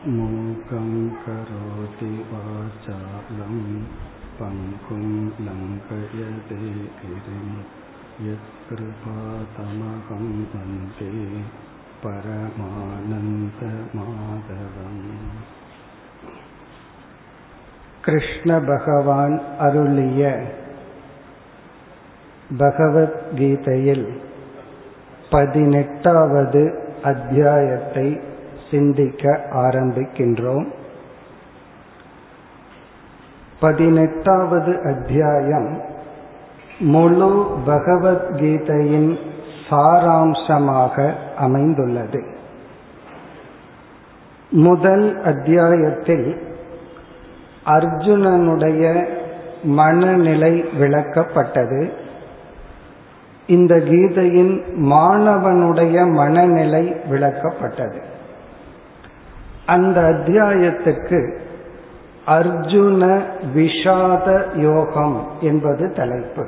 मूकं करोति वाचालं पङ्कुं लङ्कयते गिरिं यत्कृपातमहं वन्दे परमानन्दमाधवम् கிருஷ்ண பகவான் அருளிய பகவத்கீதையில் பதினெட்டாவது அத்தியாயத்தை சிந்திக்க ஆரம்பிக்கின்றோம் பதினெட்டாவது அத்தியாயம் முழு பகவத்கீதையின் சாராம்சமாக அமைந்துள்ளது முதல் அத்தியாயத்தில் அர்ஜுனனுடைய மனநிலை விளக்கப்பட்டது இந்த கீதையின் மாணவனுடைய மனநிலை விளக்கப்பட்டது அந்த அத்தியாயத்துக்கு அர்ஜுன விஷாத யோகம் என்பது தலைப்பு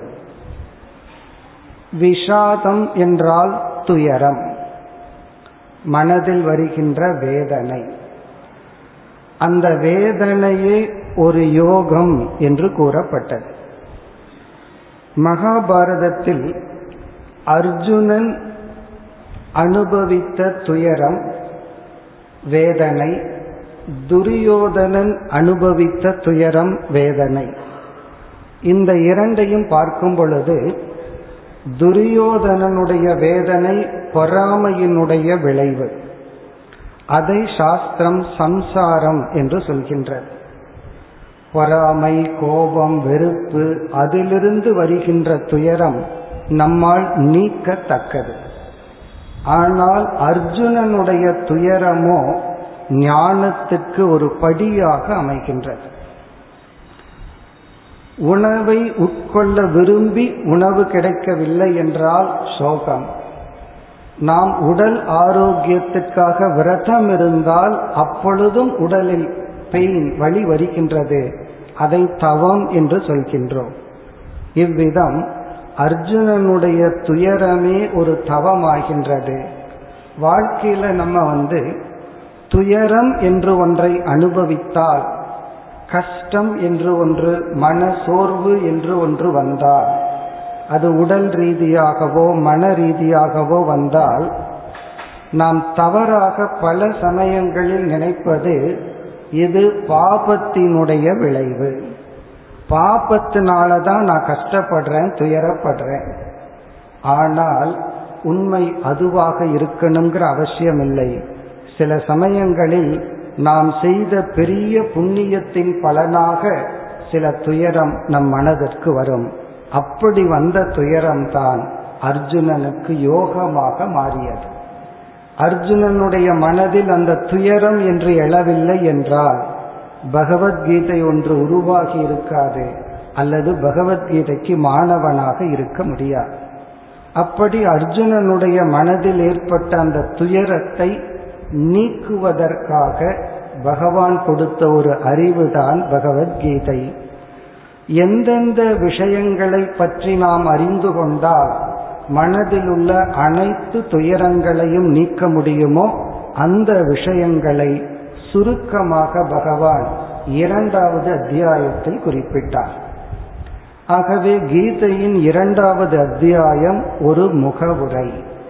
விஷாதம் என்றால் துயரம் மனதில் வருகின்ற வேதனை அந்த வேதனையே ஒரு யோகம் என்று கூறப்பட்டது மகாபாரதத்தில் அர்ஜுனன் அனுபவித்த துயரம் வேதனை துரியோதனன் அனுபவித்த துயரம் வேதனை இந்த இரண்டையும் பார்க்கும் பொழுது துரியோதனனுடைய வேதனை பொறாமையினுடைய விளைவு அதை சாஸ்திரம் சம்சாரம் என்று சொல்கின்றது பொறாமை கோபம் வெறுப்பு அதிலிருந்து வருகின்ற துயரம் நம்மால் நீக்கத்தக்கது ஆனால் அர்ஜுனனுடைய துயரமோ ஞானத்துக்கு ஒரு படியாக அமைகின்றது உணவை உட்கொள்ள விரும்பி உணவு கிடைக்கவில்லை என்றால் சோகம் நாம் உடல் ஆரோக்கியத்துக்காக விரதம் இருந்தால் அப்பொழுதும் உடலில் பெயின் வழி வருகின்றது அதை தவம் என்று சொல்கின்றோம் இவ்விதம் அர்ஜுனனுடைய துயரமே ஒரு தவமாகின்றது வாழ்க்கையில நம்ம வந்து துயரம் என்று ஒன்றை அனுபவித்தால் கஷ்டம் என்று ஒன்று மன சோர்வு என்று ஒன்று வந்தால் அது உடல் ரீதியாகவோ மன ரீதியாகவோ வந்தால் நாம் தவறாக பல சமயங்களில் நினைப்பது இது பாபத்தினுடைய விளைவு பாபத்தினால தான் நான் கஷ்டப்படுறேன் துயரப்படுறேன் ஆனால் உண்மை அதுவாக இருக்கணுங்கிற அவசியம் இல்லை சில சமயங்களில் நாம் செய்த பெரிய புண்ணியத்தின் பலனாக சில துயரம் நம் மனதிற்கு வரும் அப்படி வந்த துயரம்தான் அர்ஜுனனுக்கு யோகமாக மாறியது அர்ஜுனனுடைய மனதில் அந்த துயரம் என்று எழவில்லை என்றால் பகவத்கீதை ஒன்று உருவாகி இருக்காது அல்லது பகவத்கீதைக்கு மாணவனாக இருக்க முடியாது அப்படி அர்ஜுனனுடைய மனதில் ஏற்பட்ட அந்த துயரத்தை நீக்குவதற்காக பகவான் கொடுத்த ஒரு அறிவுதான் பகவத்கீதை எந்தெந்த விஷயங்களை பற்றி நாம் அறிந்து கொண்டால் மனதில் உள்ள அனைத்து துயரங்களையும் நீக்க முடியுமோ அந்த விஷயங்களை சுருக்கமாக பகவான் இரண்டாவது அத்தியாயத்தில் குறிப்பிட்டார் ஆகவே கீதையின் இரண்டாவது அத்தியாயம் ஒரு முகவுரை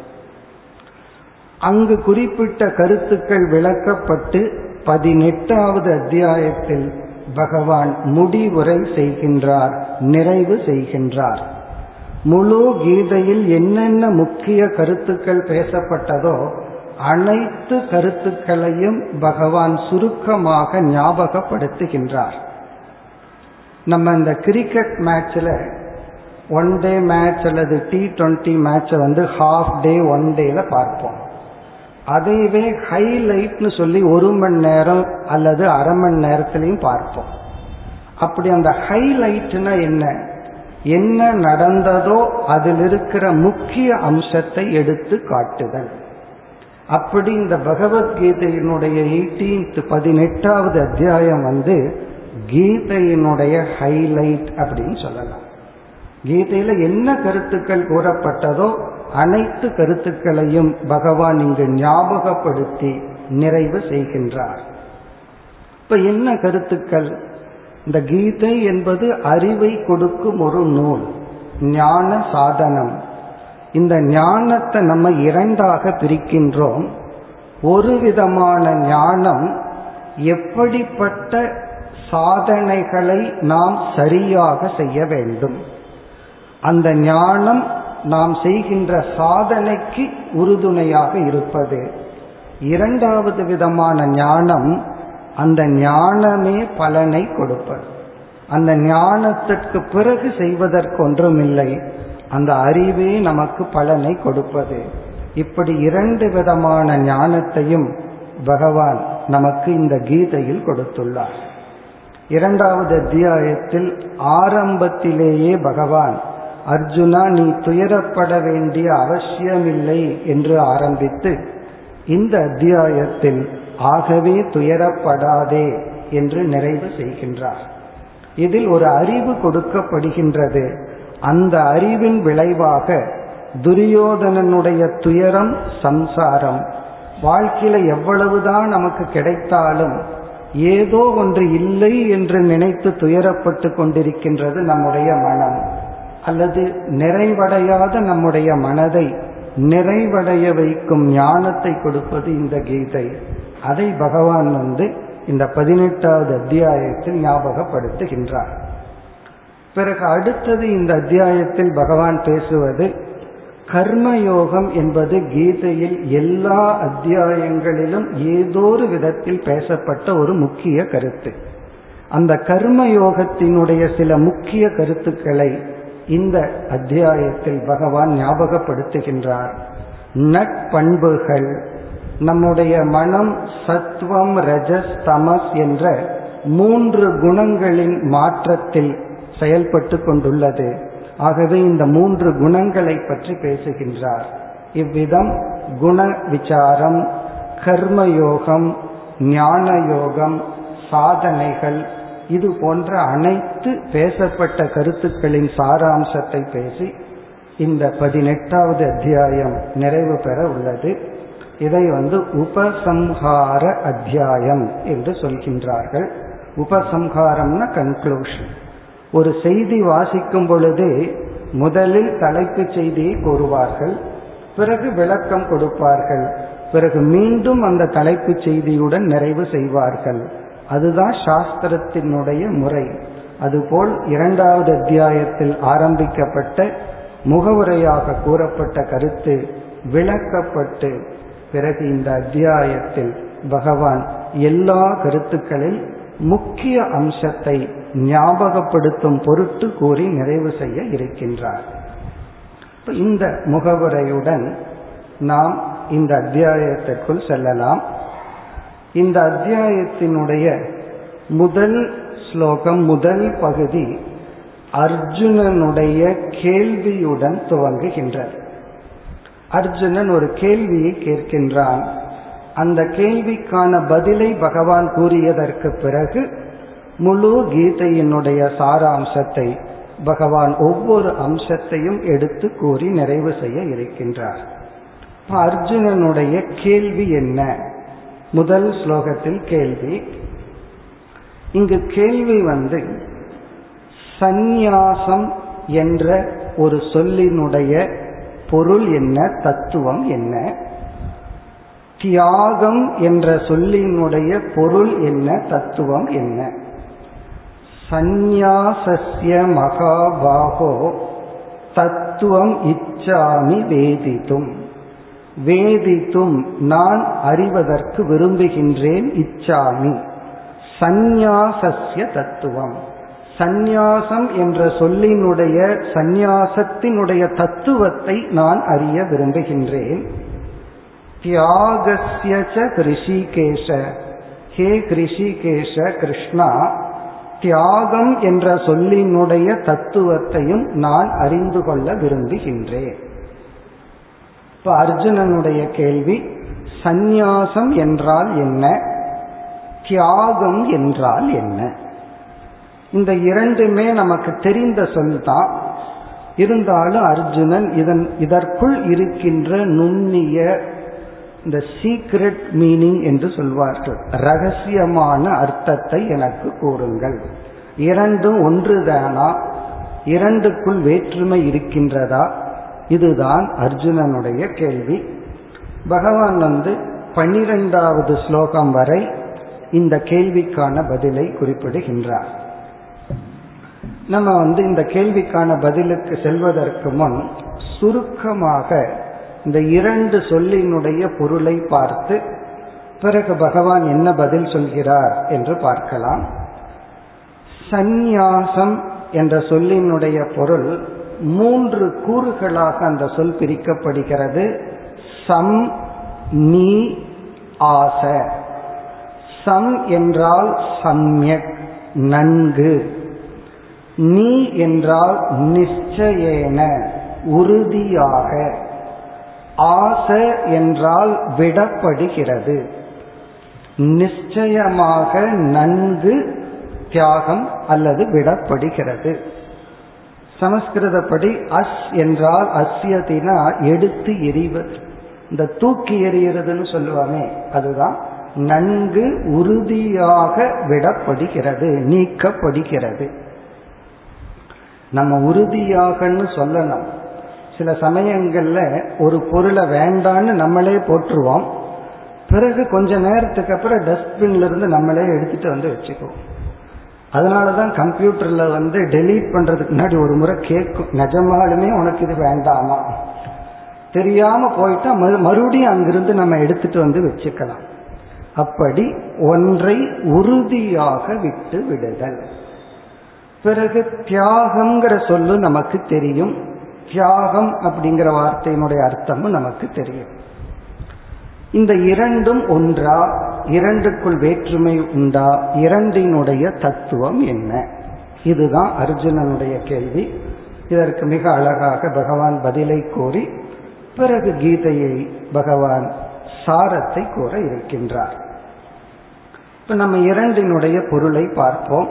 அங்கு குறிப்பிட்ட கருத்துக்கள் விளக்கப்பட்டு பதினெட்டாவது அத்தியாயத்தில் பகவான் முடிவுரை செய்கின்றார் நிறைவு செய்கின்றார் முழு கீதையில் என்னென்ன முக்கிய கருத்துக்கள் பேசப்பட்டதோ அனைத்து கருத்துக்களையும் பகவான் சுருக்கமாக ஞாபகப்படுத்துகின்றார் நம்ம இந்த கிரிக்கெட் மேட்ச்ல ஒன் டே மேட்ச் அல்லது டி டுவெண்ட்டி மேட்சை வந்து ஹாஃப் டே ஒன் டேல பார்ப்போம் அதைவே ஹைலைட்னு சொல்லி ஒரு மணி நேரம் அல்லது அரை மணி நேரத்திலையும் பார்ப்போம் அப்படி அந்த ஹைலைட்னா என்ன என்ன நடந்ததோ அதில் இருக்கிற முக்கிய அம்சத்தை எடுத்து காட்டுதல் அப்படி இந்த பகவத்கீதையினுடைய எயிட்டீன்த் பதினெட்டாவது அத்தியாயம் வந்து கீதையினுடைய ஹைலைட் அப்படின்னு சொல்லலாம் கீதையில என்ன கருத்துக்கள் கூறப்பட்டதோ அனைத்து கருத்துக்களையும் பகவான் இங்கு ஞாபகப்படுத்தி நிறைவு செய்கின்றார் இப்ப என்ன கருத்துக்கள் இந்த கீதை என்பது அறிவை கொடுக்கும் ஒரு நூல் ஞான சாதனம் இந்த ஞானத்தை நம்ம இரண்டாக பிரிக்கின்றோம் ஒரு விதமான ஞானம் எப்படிப்பட்ட சாதனைகளை நாம் சரியாக செய்ய வேண்டும் அந்த ஞானம் நாம் செய்கின்ற சாதனைக்கு உறுதுணையாக இருப்பது இரண்டாவது விதமான ஞானம் அந்த ஞானமே பலனை கொடுப்பது அந்த ஞானத்திற்கு பிறகு செய்வதற்கு ஒன்றுமில்லை அந்த அறிவே நமக்கு பலனை கொடுப்பது இப்படி இரண்டு விதமான ஞானத்தையும் பகவான் நமக்கு இந்த கீதையில் கொடுத்துள்ளார் இரண்டாவது அத்தியாயத்தில் ஆரம்பத்திலேயே பகவான் அர்ஜுனா நீ துயரப்பட வேண்டிய அவசியமில்லை என்று ஆரம்பித்து இந்த அத்தியாயத்தில் ஆகவே துயரப்படாதே என்று நிறைவு செய்கின்றார் இதில் ஒரு அறிவு கொடுக்கப்படுகின்றது அந்த அறிவின் விளைவாக துரியோதனனுடைய துயரம் சம்சாரம் வாழ்க்கையில எவ்வளவுதான் நமக்கு கிடைத்தாலும் ஏதோ ஒன்று இல்லை என்று நினைத்து துயரப்பட்டு கொண்டிருக்கின்றது நம்முடைய மனம் அல்லது நிறைவடையாத நம்முடைய மனதை நிறைவடைய வைக்கும் ஞானத்தை கொடுப்பது இந்த கீதை அதை பகவான் வந்து இந்த பதினெட்டாவது அத்தியாயத்தில் ஞாபகப்படுத்துகின்றார் பிறகு அடுத்தது இந்த அத்தியாயத்தில் பகவான் பேசுவது கர்மயோகம் என்பது கீதையில் எல்லா அத்தியாயங்களிலும் ஏதோ ஒரு விதத்தில் பேசப்பட்ட ஒரு முக்கிய கருத்து அந்த கர்மயோகத்தினுடைய சில முக்கிய கருத்துக்களை இந்த அத்தியாயத்தில் பகவான் ஞாபகப்படுத்துகின்றார் நட்பண்புகள் நம்முடைய மனம் சத்வம் ரஜஸ் தமஸ் என்ற மூன்று குணங்களின் மாற்றத்தில் செயல்பட்டு கொண்டுள்ளது ஆகவே இந்த மூன்று குணங்களை பற்றி பேசுகின்றார் இவ்விதம் குண விசாரம் கர்மயோகம் ஞான யோகம் சாதனைகள் இது போன்ற அனைத்து பேசப்பட்ட கருத்துக்களின் சாராம்சத்தை பேசி இந்த பதினெட்டாவது அத்தியாயம் நிறைவு பெற உள்ளது இதை வந்து உபசம்ஹார அத்தியாயம் என்று சொல்கின்றார்கள் உபசம்ஹாரம்னா கன்க்ளூஷன் ஒரு செய்தி வாசிக்கும் பொழுதே முதலில் தலைப்பு செய்தியை கூறுவார்கள் பிறகு விளக்கம் கொடுப்பார்கள் பிறகு மீண்டும் அந்த தலைப்பு செய்தியுடன் நிறைவு செய்வார்கள் அதுதான் சாஸ்திரத்தினுடைய முறை அதுபோல் இரண்டாவது அத்தியாயத்தில் ஆரம்பிக்கப்பட்ட முகவுரையாக கூறப்பட்ட கருத்து விளக்கப்பட்டு பிறகு இந்த அத்தியாயத்தில் பகவான் எல்லா கருத்துக்களில் முக்கிய அம்சத்தை ஞாபகப்படுத்தும் பொருட்டு கூறி நிறைவு செய்ய இருக்கின்றார் இந்த முகவுரையுடன் நாம் இந்த அத்தியாயத்திற்குள் செல்லலாம் இந்த அத்தியாயத்தினுடைய முதல் ஸ்லோகம் முதல் பகுதி அர்ஜுனனுடைய கேள்வியுடன் துவங்குகின்றது அர்ஜுனன் ஒரு கேள்வியை கேட்கின்றான் அந்த கேள்விக்கான பதிலை பகவான் கூறியதற்கு பிறகு முழு கீதையினுடைய சாராம்சத்தை பகவான் ஒவ்வொரு அம்சத்தையும் எடுத்து கூறி நிறைவு செய்ய இருக்கின்றார் அர்ஜுனனுடைய கேள்வி என்ன முதல் ஸ்லோகத்தில் கேள்வி இங்கு கேள்வி வந்து சந்நியாசம் என்ற ஒரு சொல்லினுடைய பொருள் என்ன தத்துவம் என்ன தியாகம் என்ற சொல்லினுடைய பொருள் என்ன தத்துவம் என்ன சந்நியாசஸ்ய மகாபாகோ தத்துவம் இச்சாமி வேதித்தும் வேதித்தும் நான் அறிவதற்கு விரும்புகின்றேன் இச்சாமி சந்நியாசஸ்ய தத்துவம் சந்நியாசம் என்ற சொல்லினுடைய சந்நியாசத்தினுடைய தத்துவத்தை நான் அறிய விரும்புகின்றேன் தியாகஸ்ய கிருஷிகேஷ ஹே கிருஷிகேஷ கிருஷ்ணா தியாகம் என்ற சொல்லினுடைய தத்துவத்தையும் நான் அறிந்து கொள்ள விரும்புகின்றேன் இப்ப அர்ஜுனனுடைய கேள்வி சந்நியாசம் என்றால் என்ன தியாகம் என்றால் என்ன இந்த இரண்டுமே நமக்கு தெரிந்த சொல் தான் இருந்தாலும் அர்ஜுனன் இதன் இதற்குள் இருக்கின்ற நுண்ணிய இந்த சீக்ரெட் மீனிங் என்று சொல்வார்கள் ரகசியமான அர்த்தத்தை எனக்கு கூறுங்கள் இரண்டும் ஒன்றுதானா இரண்டுக்குள் வேற்றுமை இருக்கின்றதா இதுதான் அர்ஜுனனுடைய கேள்வி பகவான் வந்து பனிரெண்டாவது ஸ்லோகம் வரை இந்த கேள்விக்கான பதிலை குறிப்பிடுகின்றார் நம்ம வந்து இந்த கேள்விக்கான பதிலுக்கு செல்வதற்கு முன் சுருக்கமாக இந்த இரண்டு சொல்லினுடைய பொருளை பார்த்து பிறகு பகவான் என்ன பதில் சொல்கிறார் என்று பார்க்கலாம் சந்நியாசம் என்ற சொல்லினுடைய பொருள் மூன்று கூறுகளாக அந்த சொல் பிரிக்கப்படுகிறது சம் நீ ஆச சம் என்றால் சம்யக் நன்கு நீ என்றால் நிச்சயேன உறுதியாக ஆச என்றால் விடப்படுகிறது நிச்சயமாக நன்கு தியாகம் அல்லது விடப்படுகிறது சமஸ்கிருதப்படி அஸ் என்றால் அஸ்யதினா எடுத்து எறிவது இந்த தூக்கி எறிகிறதுன்னு சொல்லுவாமே அதுதான் நன்கு உறுதியாக விடப்படுகிறது நீக்கப்படுகிறது நம்ம உறுதியாகன்னு சொல்லணும் சில சமயங்கள்ல ஒரு பொருளை வேண்டான்னு நம்மளே போட்டுருவோம் பிறகு கொஞ்ச நேரத்துக்கு அப்புறம் டஸ்ட்பின்ல இருந்து நம்மளே எடுத்துட்டு வந்து வச்சுக்குவோம் அதனாலதான் கம்ப்யூட்டர்ல வந்து டெலீட் பண்றதுக்கு முன்னாடி ஒரு முறை கேட்கும் நிஜமாலுமே உனக்கு இது வேண்டாமா தெரியாம போயிட்டா மறுபடியும் அங்கிருந்து நம்ம எடுத்துட்டு வந்து வச்சுக்கலாம் அப்படி ஒன்றை உறுதியாக விட்டு விடுதல் பிறகு தியாகம்ங்கிற சொல்லு நமக்கு தெரியும் தியாகம் அப்படிங்கிற வார்த்தையினுடைய அர்த்தமும் நமக்கு தெரியும் இந்த இரண்டும் ஒன்றா இரண்டுக்குள் வேற்றுமை உண்டா இரண்டினுடைய தத்துவம் என்ன இதுதான் அர்ஜுனனுடைய கேள்வி இதற்கு மிக அழகாக பகவான் பதிலை கூறி பிறகு கீதையை பகவான் சாரத்தை கூற இருக்கின்றார் இப்ப நம்ம இரண்டினுடைய பொருளை பார்ப்போம்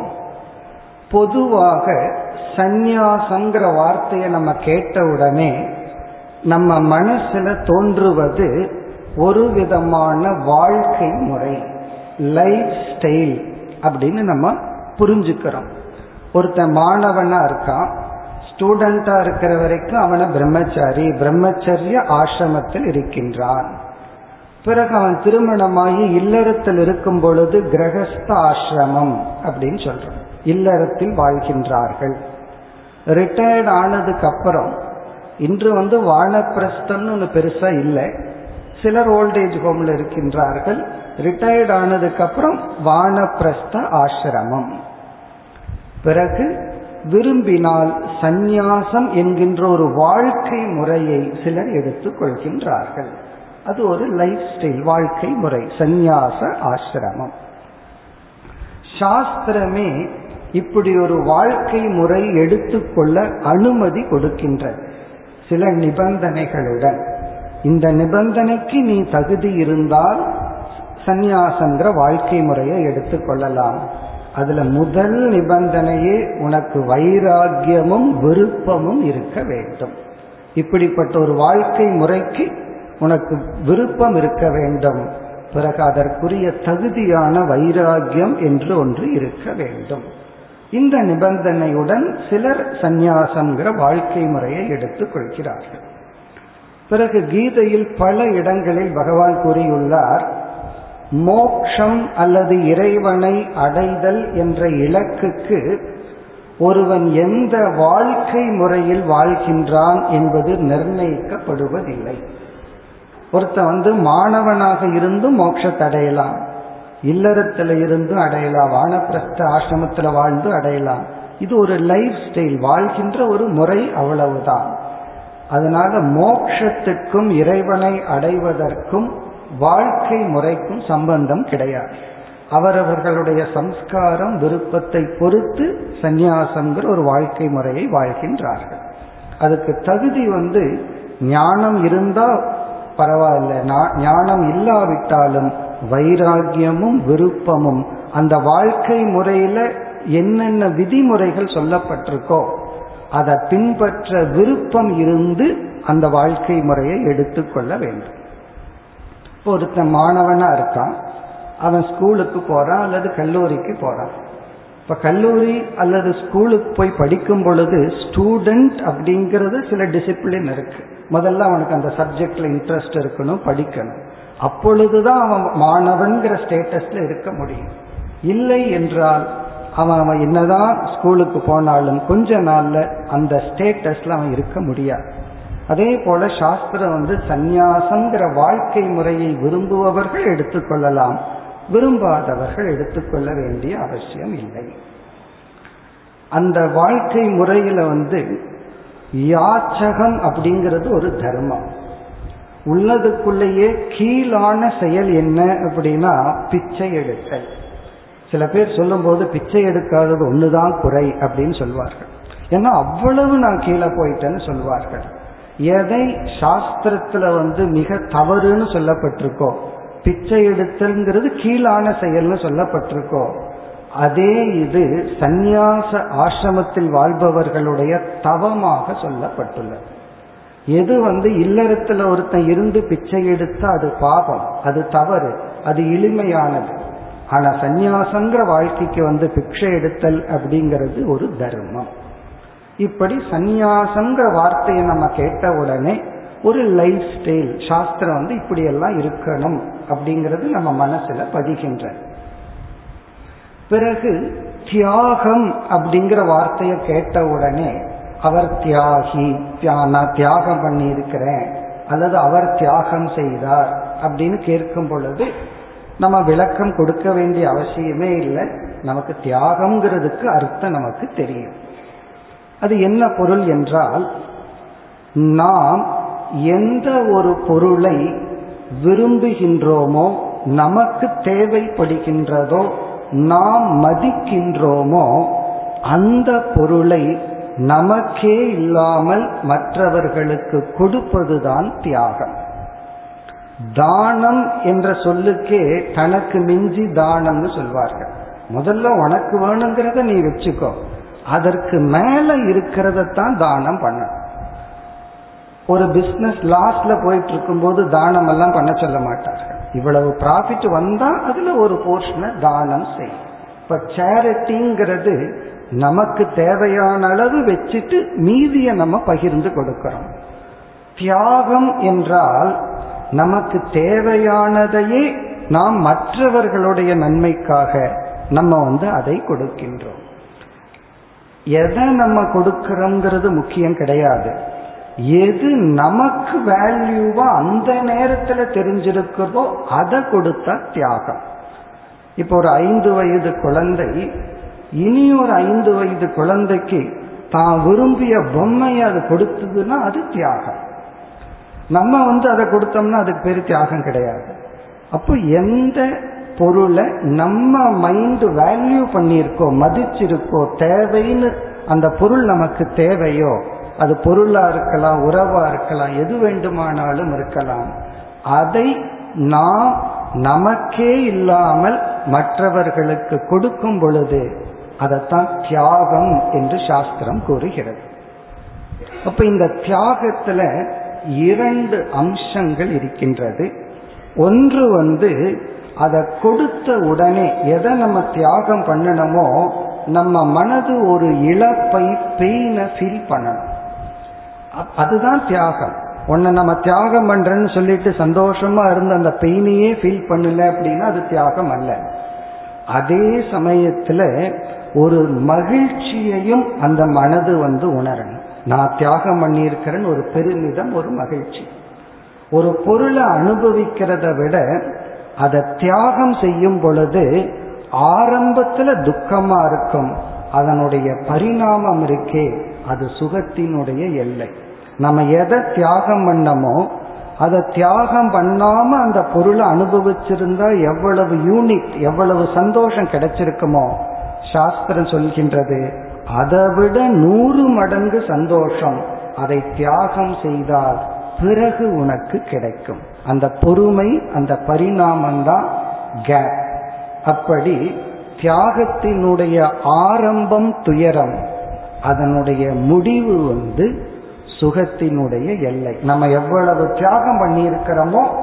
பொதுவாக சந்நியாசங்கிற வார்த்தையை நம்ம கேட்டவுடனே நம்ம மனசுல தோன்றுவது ஒரு விதமான வாழ்க்கை முறை லைஃப் ஸ்டைல் அப்படின்னு நம்ம புரிஞ்சுக்கிறோம் ஒருத்தன் மாணவனா இருக்கான் ஸ்டூடெண்டா இருக்கிற வரைக்கும் அவனை பிரம்மச்சாரி பிரம்மச்சரிய ஆசிரமத்தில் இருக்கின்றான் பிறகு அவன் திருமணமாகி இல்லறத்தில் இருக்கும் பொழுது கிரகஸ்த ஆசிரமம் அப்படின்னு சொல்றான் இல்லறத்தில் வாழ்கின்றார்கள் ரிட்டையர்ட் ஆனதுக்கு அப்புறம் இன்று வந்து வானப்பிரஸ்தம்னு ஒன்று பெருசா இல்லை சிலர் ஓல்டேஜ் ஹோம்ல இருக்கின்றார்கள் ரிட்டையர்ட் ஆனதுக்கு அப்புறம் வானப்பிரஸ்த ஆசிரமம் பிறகு விரும்பினால் சந்நியாசம் என்கின்ற ஒரு வாழ்க்கை முறையை சிலர் எடுத்துக் கொள்கின்றார்கள் அது ஒரு லைஃப் ஸ்டைல் வாழ்க்கை முறை சந்நியாச ஆசிரமம் சாஸ்திரமே இப்படி ஒரு வாழ்க்கை முறை எடுத்துக்கொள்ள அனுமதி கொடுக்கின்றது சில நிபந்தனைகளுடன் இந்த நிபந்தனைக்கு நீ தகுதி இருந்தால் சந்நியாசங்கிற வாழ்க்கை முறையை எடுத்துக்கொள்ளலாம் அதுல முதல் நிபந்தனையே உனக்கு வைராக்கியமும் விருப்பமும் இருக்க வேண்டும் இப்படிப்பட்ட ஒரு வாழ்க்கை முறைக்கு உனக்கு விருப்பம் இருக்க வேண்டும் பிறகு அதற்குரிய தகுதியான வைராக்கியம் என்று ஒன்று இருக்க வேண்டும் இந்த நிபந்தனையுடன் சிலர் சந்நியாசங்கிற வாழ்க்கை முறையை எடுத்துக் கொள்கிறார்கள் பிறகு கீதையில் பல இடங்களில் பகவான் கூறியுள்ளார் மோக்ஷம் அல்லது இறைவனை அடைதல் என்ற இலக்குக்கு ஒருவன் எந்த வாழ்க்கை முறையில் வாழ்கின்றான் என்பது நிர்ணயிக்கப்படுவதில்லை ஒருத்தன் வந்து மாணவனாக இருந்தும் மோட்சத்தை அடையலாம் இல்லறத்துல இருந்து அடையலாம் வானப்பிரஸ்த ஆசிரமத்துல வாழ்ந்து அடையலாம் இது ஒரு லைஃப் ஸ்டைல் வாழ்கின்ற ஒரு முறை அவ்வளவுதான் அதனால மோக்ஷத்துக்கும் இறைவனை அடைவதற்கும் வாழ்க்கை முறைக்கும் சம்பந்தம் கிடையாது அவரவர்களுடைய சம்ஸ்காரம் விருப்பத்தை பொறுத்து சந்நியாசங்கிற ஒரு வாழ்க்கை முறையை வாழ்கின்றார்கள் அதுக்கு தகுதி வந்து ஞானம் இருந்தா பரவாயில்ல ஞானம் இல்லாவிட்டாலும் வைராகியமும் விருப்பமும் அந்த வாழ்க்கை முறையில என்னென்ன விதிமுறைகள் சொல்லப்பட்டிருக்கோ அதை பின்பற்ற விருப்பம் இருந்து அந்த வாழ்க்கை முறையை எடுத்துக்கொள்ள வேண்டும் இப்போ ஒருத்தன் மாணவனா இருக்கான் அவன் ஸ்கூலுக்கு போறான் அல்லது கல்லூரிக்கு போறான் இப்ப கல்லூரி அல்லது ஸ்கூலுக்கு போய் படிக்கும் பொழுது ஸ்டூடெண்ட் அப்படிங்கிறது சில டிசிப்ளின் இருக்கு முதல்ல அவனுக்கு அந்த சப்ஜெக்ட்ல இன்ட்ரெஸ்ட் இருக்கணும் படிக்கணும் அப்பொழுதுதான் அவன் மாணவன்கிற ஸ்டேட்டஸ்ல இருக்க முடியும் இல்லை என்றால் அவன் அவன் என்னதான் ஸ்கூலுக்கு போனாலும் கொஞ்ச நாள்ல அந்த ஸ்டேட்டஸ்ல அவன் இருக்க முடியாது அதே போல சாஸ்திரம் வந்து சந்நியாசங்கிற வாழ்க்கை முறையை விரும்புபவர்கள் எடுத்துக்கொள்ளலாம் விரும்பாதவர்கள் எடுத்துக்கொள்ள வேண்டிய அவசியம் இல்லை அந்த வாழ்க்கை முறையில வந்து யாச்சகம் அப்படிங்கிறது ஒரு தர்மம் உள்ளதுக்குள்ளேயே கீழான செயல் என்ன அப்படின்னா பிச்சை எடுத்தல் சில பேர் சொல்லும்போது பிச்சை எடுக்காதது ஒண்ணுதான் குறை அப்படின்னு சொல்வார்கள் ஏன்னா அவ்வளவு நான் கீழே போயிட்டேன்னு சொல்வார்கள் எதை சாஸ்திரத்துல வந்து மிக தவறுன்னு சொல்லப்பட்டிருக்கோ பிச்சை எடுத்தல்ங்கிறது கீழான செயல்னு சொல்லப்பட்டிருக்கோ அதே இது சந்நியாச ஆசிரமத்தில் வாழ்பவர்களுடைய தவமாக சொல்லப்பட்டுள்ளது எது வந்து இல்லறத்துல ஒருத்தன் இருந்து பிச்சை எடுத்தா அது பாபம் அது தவறு அது எளிமையானது ஆனா சந்நியாசங்கிற வாழ்க்கைக்கு வந்து பிக்ஷை எடுத்தல் அப்படிங்கிறது ஒரு தர்மம் இப்படி சந்நியாசங்கிற வார்த்தையை நம்ம கேட்ட உடனே ஒரு லைஃப் ஸ்டைல் சாஸ்திரம் வந்து இப்படி எல்லாம் இருக்கணும் அப்படிங்கிறது நம்ம மனசுல பதிகின்ற பிறகு தியாகம் அப்படிங்கிற வார்த்தையை கேட்ட உடனே அவர் தியாகி நான் தியாகம் பண்ணி இருக்கிறேன் அல்லது அவர் தியாகம் செய்தார் அப்படின்னு கேட்கும் பொழுது நம்ம விளக்கம் கொடுக்க வேண்டிய அவசியமே இல்லை நமக்கு தியாகம்ங்கிறதுக்கு அர்த்தம் நமக்கு தெரியும் அது என்ன பொருள் என்றால் நாம் எந்த ஒரு பொருளை விரும்புகின்றோமோ நமக்கு தேவைப்படுகின்றதோ நாம் மதிக்கின்றோமோ அந்த பொருளை நமக்கே இல்லாமல் மற்றவர்களுக்கு கொடுப்பதுதான் தியாகம் தானம் என்ற சொல்லுக்கே தனக்கு மிஞ்சி தானம்னு சொல்வார்கள் முதல்ல உனக்கு வேணுங்கிறத நீ வச்சுக்கோ அதற்கு மேல இருக்கிறத தான் தானம் பண்ண ஒரு பிசினஸ் லாஸ்ட்ல போயிட்டு இருக்கும்போது தானம் எல்லாம் பண்ண சொல்ல மாட்டார்கள் இவ்வளவு ப்ராஃபிட் வந்தா அதுல ஒரு போர்ஷனை தானம் செய் இப்ப சேரிட்டிங்கிறது நமக்கு தேவையான அளவு வச்சுட்டு மீதியை நம்ம பகிர்ந்து கொடுக்கிறோம் தியாகம் என்றால் நமக்கு தேவையானதையே நாம் மற்றவர்களுடைய நன்மைக்காக நம்ம வந்து அதை கொடுக்கின்றோம் எதை நம்ம கொடுக்கிறோங்கிறது முக்கியம் கிடையாது எது நமக்கு வேல்யூவா அந்த நேரத்துல தெரிஞ்சிருக்கிறதோ அதை கொடுத்தா தியாகம் இப்போ ஒரு ஐந்து வயது குழந்தை இனி ஒரு ஐந்து வயது குழந்தைக்கு தான் விரும்பிய பொம்மையை அது கொடுத்ததுன்னா அது தியாகம் நம்ம வந்து அதை கொடுத்தோம்னா அதுக்கு பேர் தியாகம் கிடையாது அப்போ எந்த பொருளை நம்ம மைண்ட் வேல்யூ பண்ணியிருக்கோ மதிச்சிருக்கோ தேவைன்னு அந்த பொருள் நமக்கு தேவையோ அது பொருளா இருக்கலாம் உறவா இருக்கலாம் எது வேண்டுமானாலும் இருக்கலாம் அதை நாம் நமக்கே இல்லாமல் மற்றவர்களுக்கு கொடுக்கும் பொழுது அதைத்தான் தியாகம் என்று சாஸ்திரம் கூறுகிறது அப்ப இந்த தியாகத்துல இரண்டு அம்சங்கள் இருக்கின்றது ஒன்று வந்து அதை கொடுத்த உடனே எதை நம்ம தியாகம் பண்ணணுமோ நம்ம மனது ஒரு இழப்பை பெயினை ஃபீல் பண்ணணும் அதுதான் தியாகம் உன்னை நம்ம தியாகம் பண்றேன்னு சொல்லிட்டு சந்தோஷமா இருந்த அந்த பெயினையே ஃபீல் பண்ணல அப்படின்னா அது தியாகம் அல்ல அதே சமயத்துல ஒரு மகிழ்ச்சியையும் அந்த மனது வந்து உணரணும் நான் தியாகம் பண்ணியிருக்கிறேன்னு ஒரு பெருமிதம் ஒரு மகிழ்ச்சி ஒரு பொருளை அனுபவிக்கிறத விட அதை தியாகம் செய்யும் பொழுது ஆரம்பத்துல துக்கமா இருக்கும் அதனுடைய பரிணாமம் இருக்கே அது சுகத்தினுடைய எல்லை நம்ம எதை தியாகம் பண்ணமோ அதை தியாகம் பண்ணாம அந்த பொருளை அனுபவிச்சிருந்தா எவ்வளவு யூனிட் எவ்வளவு சந்தோஷம் கிடைச்சிருக்குமோ சாஸ்திரம் சொல்கின்றது அதை விட நூறு மடங்கு சந்தோஷம் அதை தியாகம் செய்தால் பிறகு உனக்கு கிடைக்கும் அந்த பொறுமை அந்த பரிணாமம் தான் கேப் அப்படி தியாகத்தினுடைய ஆரம்பம் துயரம் அதனுடைய முடிவு வந்து சுகத்தினுடைய எல்லை நம்ம எவ்வளவு தியாகம் பண்ணியிருக்கிறோமோ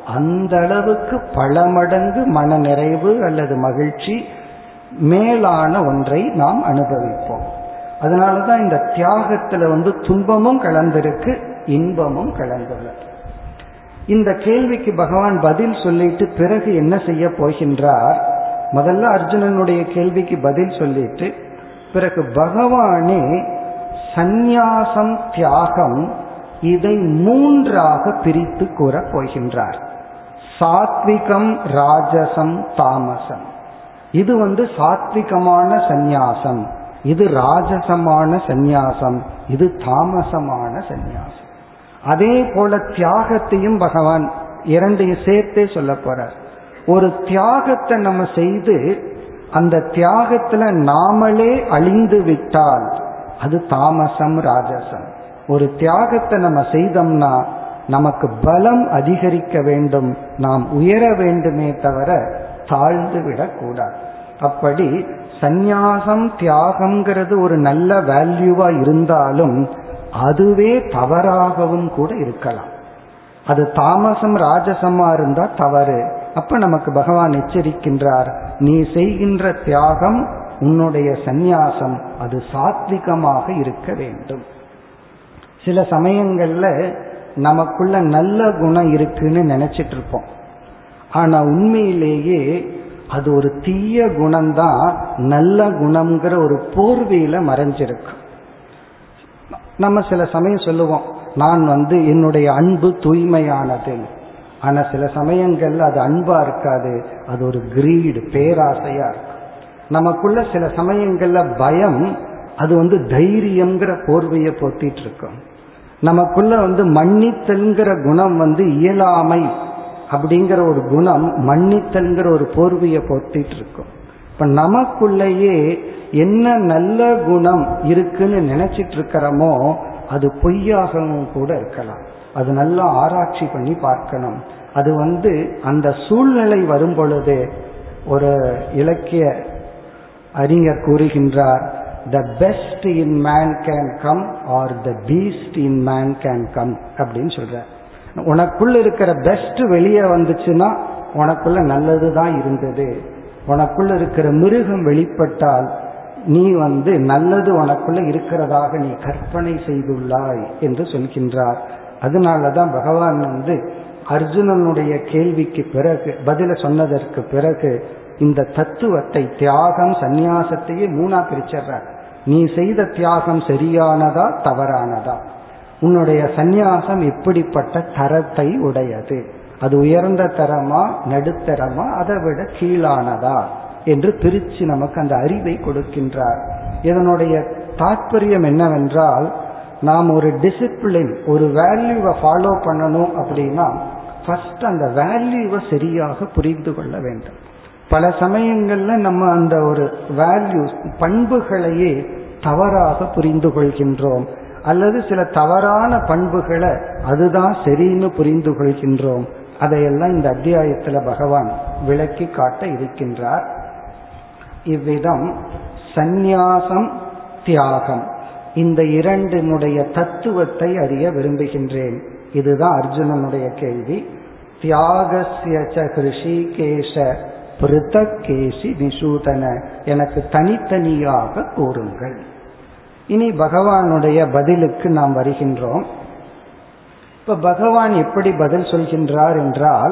அந்த அளவுக்கு பல மடங்கு மன நிறைவு அல்லது மகிழ்ச்சி மேலான ஒன்றை நாம் அனுபவிப்போம் அதனாலதான் இந்த தியாகத்துல வந்து துன்பமும் கலந்திருக்கு இன்பமும் கலந்துள்ளது இந்த கேள்விக்கு பகவான் பதில் சொல்லிட்டு பிறகு என்ன செய்ய போகின்றார் முதல்ல அர்ஜுனனுடைய கேள்விக்கு பதில் சொல்லிட்டு பிறகு பகவானே சந்நியாசம் தியாகம் இதை மூன்றாக பிரித்து கூறப் போகின்றார் சாத்விகம் ராஜசம் தாமசம் இது வந்து சாத்விகமான சந்நியாசம் இது ராஜசமான சந்நியாசம் இது தாமசமான சந்நியாசம் அதே போல தியாகத்தையும் பகவான் இரண்டையும் சேர்த்தே சொல்ல போறார் ஒரு தியாகத்தை நம்ம செய்து அந்த தியாகத்துல நாமளே அழிந்து விட்டால் அது தாமசம் ராஜசம் ஒரு தியாகத்தை நம்ம செய்தோம்னா நமக்கு பலம் அதிகரிக்க வேண்டும் நாம் உயர வேண்டுமே தவிர தாழ்ந்து விடக்கூடாது அப்படி சந்நியாசம் தியாகம்ங்கிறது ஒரு நல்ல வேல்யூவா இருந்தாலும் அதுவே தவறாகவும் கூட இருக்கலாம் அது தாமசம் ராஜசமா இருந்தா தவறு அப்ப நமக்கு பகவான் எச்சரிக்கின்றார் நீ செய்கின்ற தியாகம் உன்னுடைய சந்நியாசம் அது சாத்விகமாக இருக்க வேண்டும் சில சமயங்கள்ல நமக்குள்ள நல்ல குணம் இருக்குன்னு நினைச்சிட்டு இருப்போம் ஆனா உண்மையிலேயே அது ஒரு தீய குணம்தான் நல்ல குணம்ங்கிற ஒரு போர்வையில மறைஞ்சிருக்கு நம்ம சில சமயம் சொல்லுவோம் நான் வந்து என்னுடைய அன்பு தூய்மையானது ஆனா சில சமயங்கள்ல அது அன்பா இருக்காது அது ஒரு கிரீடு பேராசையா இருக்கும் நமக்குள்ள சில சமயங்கள்ல பயம் அது வந்து தைரியம்ங்கிற போர்வையை போத்திட்டு இருக்கும் நமக்குள்ள வந்து மன்னித்தல்ங்கிற குணம் வந்து இயலாமை அப்படிங்கிற ஒரு குணம் மன்னித்தல்ங்கிற ஒரு போர்வையை போத்திட்டு இருக்கும் இப்ப நமக்குள்ளேயே என்ன நல்ல குணம் இருக்குன்னு நினைச்சிட்டு இருக்கிறோமோ அது பொய்யாகவும் கூட இருக்கலாம் அது நல்லா ஆராய்ச்சி பண்ணி பார்க்கணும் அது வந்து அந்த சூழ்நிலை வரும் பொழுது ஒரு இலக்கிய அறிஞர் கூறுகின்றார் the best in man can come or the beast in man can come அப்படின்னு சொல்ற உனக்குள்ள இருக்கிற பெஸ்ட் வெளியே வந்துச்சுன்னா உனக்குள்ள நல்லது தான் இருந்தது உனக்குள்ள இருக்கிற மிருகம் வெளிப்பட்டால் நீ வந்து நல்லது உனக்குள்ள இருக்கிறதாக நீ கற்பனை செய்துள்ளாய் என்று சொல்கின்றார் அதனாலதான் பகவான் வந்து அர்ஜுனனுடைய கேள்விக்கு பிறகு பதில சொன்னதற்கு பிறகு இந்த தத்துவத்தை தியாகம் சந்நியாசத்தையே மூணா பிரிச்சிடுறார் நீ செய்த தியாகம் சரியானதா தவறானதா உன்னுடைய சந்நியாசம் எப்படிப்பட்ட தரத்தை உடையது அது உயர்ந்த தரமா நடுத்தரமா அதை விட கீழானதா என்று பிரிச்சு நமக்கு அந்த அறிவை கொடுக்கின்றார் இதனுடைய தாற்பயம் என்னவென்றால் நாம் ஒரு டிசிப்ளின் ஒரு வேல்யூவை ஃபாலோ பண்ணணும் அப்படின்னா ஃபர்ஸ்ட் அந்த வேல்யூவை சரியாக புரிந்து கொள்ள வேண்டும் பல சமயங்கள்ல நம்ம அந்த ஒரு வேல்யூ பண்புகளையே தவறாக புரிந்து கொள்கின்றோம் அல்லது சில தவறான பண்புகளை அதுதான் சரின்னு புரிந்து கொள்கின்றோம் அதையெல்லாம் இந்த அத்தியாயத்துல பகவான் விளக்கி காட்ட இருக்கின்றார் இவ்விதம் சந்நியாசம் தியாகம் இந்த இரண்டினுடைய தத்துவத்தை அறிய விரும்புகின்றேன் இதுதான் அர்ஜுனனுடைய கேள்வி தியாகசிய ஹிருஷிகேஷ பிருத்தகேசி நிசூதன எனக்கு தனித்தனியாக கூறுங்கள் இனி பகவானுடைய பதிலுக்கு நாம் வருகின்றோம் இப்ப பகவான் எப்படி பதில் சொல்கின்றார் என்றால்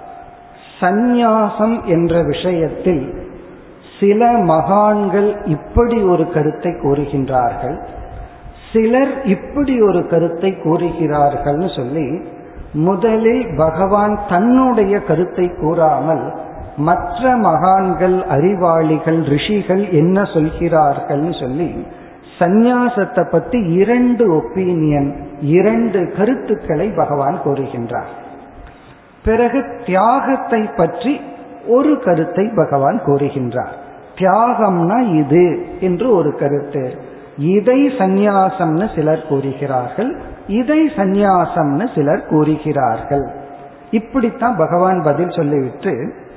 சந்நியாசம் என்ற விஷயத்தில் சில மகான்கள் இப்படி ஒரு கருத்தை கூறுகின்றார்கள் சிலர் இப்படி ஒரு கருத்தை கூறுகிறார்கள்னு சொல்லி முதலில் பகவான் தன்னுடைய கருத்தை கூறாமல் மற்ற மகான்கள் அறிவாளிகள் ரிஷிகள் என்ன சொல்கிறார்கள்னு சொல்லி சந்நியாசத்தை பத்தி இரண்டு ஒப்பீனியன் இரண்டு கருத்துக்களை பகவான் கூறுகின்றார் பிறகு தியாகத்தை பற்றி ஒரு கருத்தை பகவான் கூறுகின்றார் தியாகம்னா இது என்று ஒரு கருத்து இதை சந்நியாசம்னு சிலர் கூறுகிறார்கள் இதை சந்நியாசம்னு சிலர் கூறுகிறார்கள் இப்படித்தான் பகவான் பதில் சொல்லிவிட்டு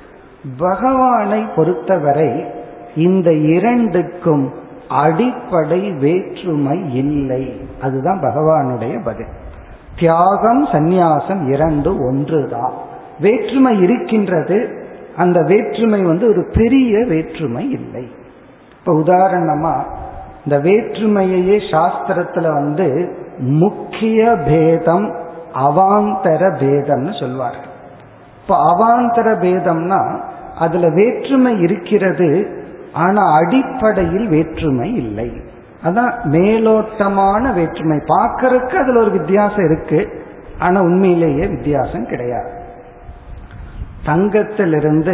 பகவானை பொறுத்தவரை இந்த இரண்டுக்கும் அடிப்படை வேற்றுமை இல்லை அதுதான் பகவானுடைய பதில் தியாகம் சந்நியாசம் இரண்டு ஒன்றுதான் வேற்றுமை இருக்கின்றது அந்த வேற்றுமை வந்து ஒரு பெரிய வேற்றுமை இல்லை இப்ப உதாரணமா இந்த வேற்றுமையையே சாஸ்திரத்துல வந்து முக்கிய பேதம் அவாந்தர பேதம்னு சொல்வார்கள் இப்ப அவாந்தர பேதம்னா அதுல வேற்றுமை இருக்கிறது ஆனா அடிப்படையில் வேற்றுமை இல்லை அதான் மேலோட்டமான வேற்றுமை பார்க்கறதுக்கு அதுல ஒரு வித்தியாசம் இருக்கு ஆனா உண்மையிலேயே வித்தியாசம் கிடையாது தங்கத்திலிருந்து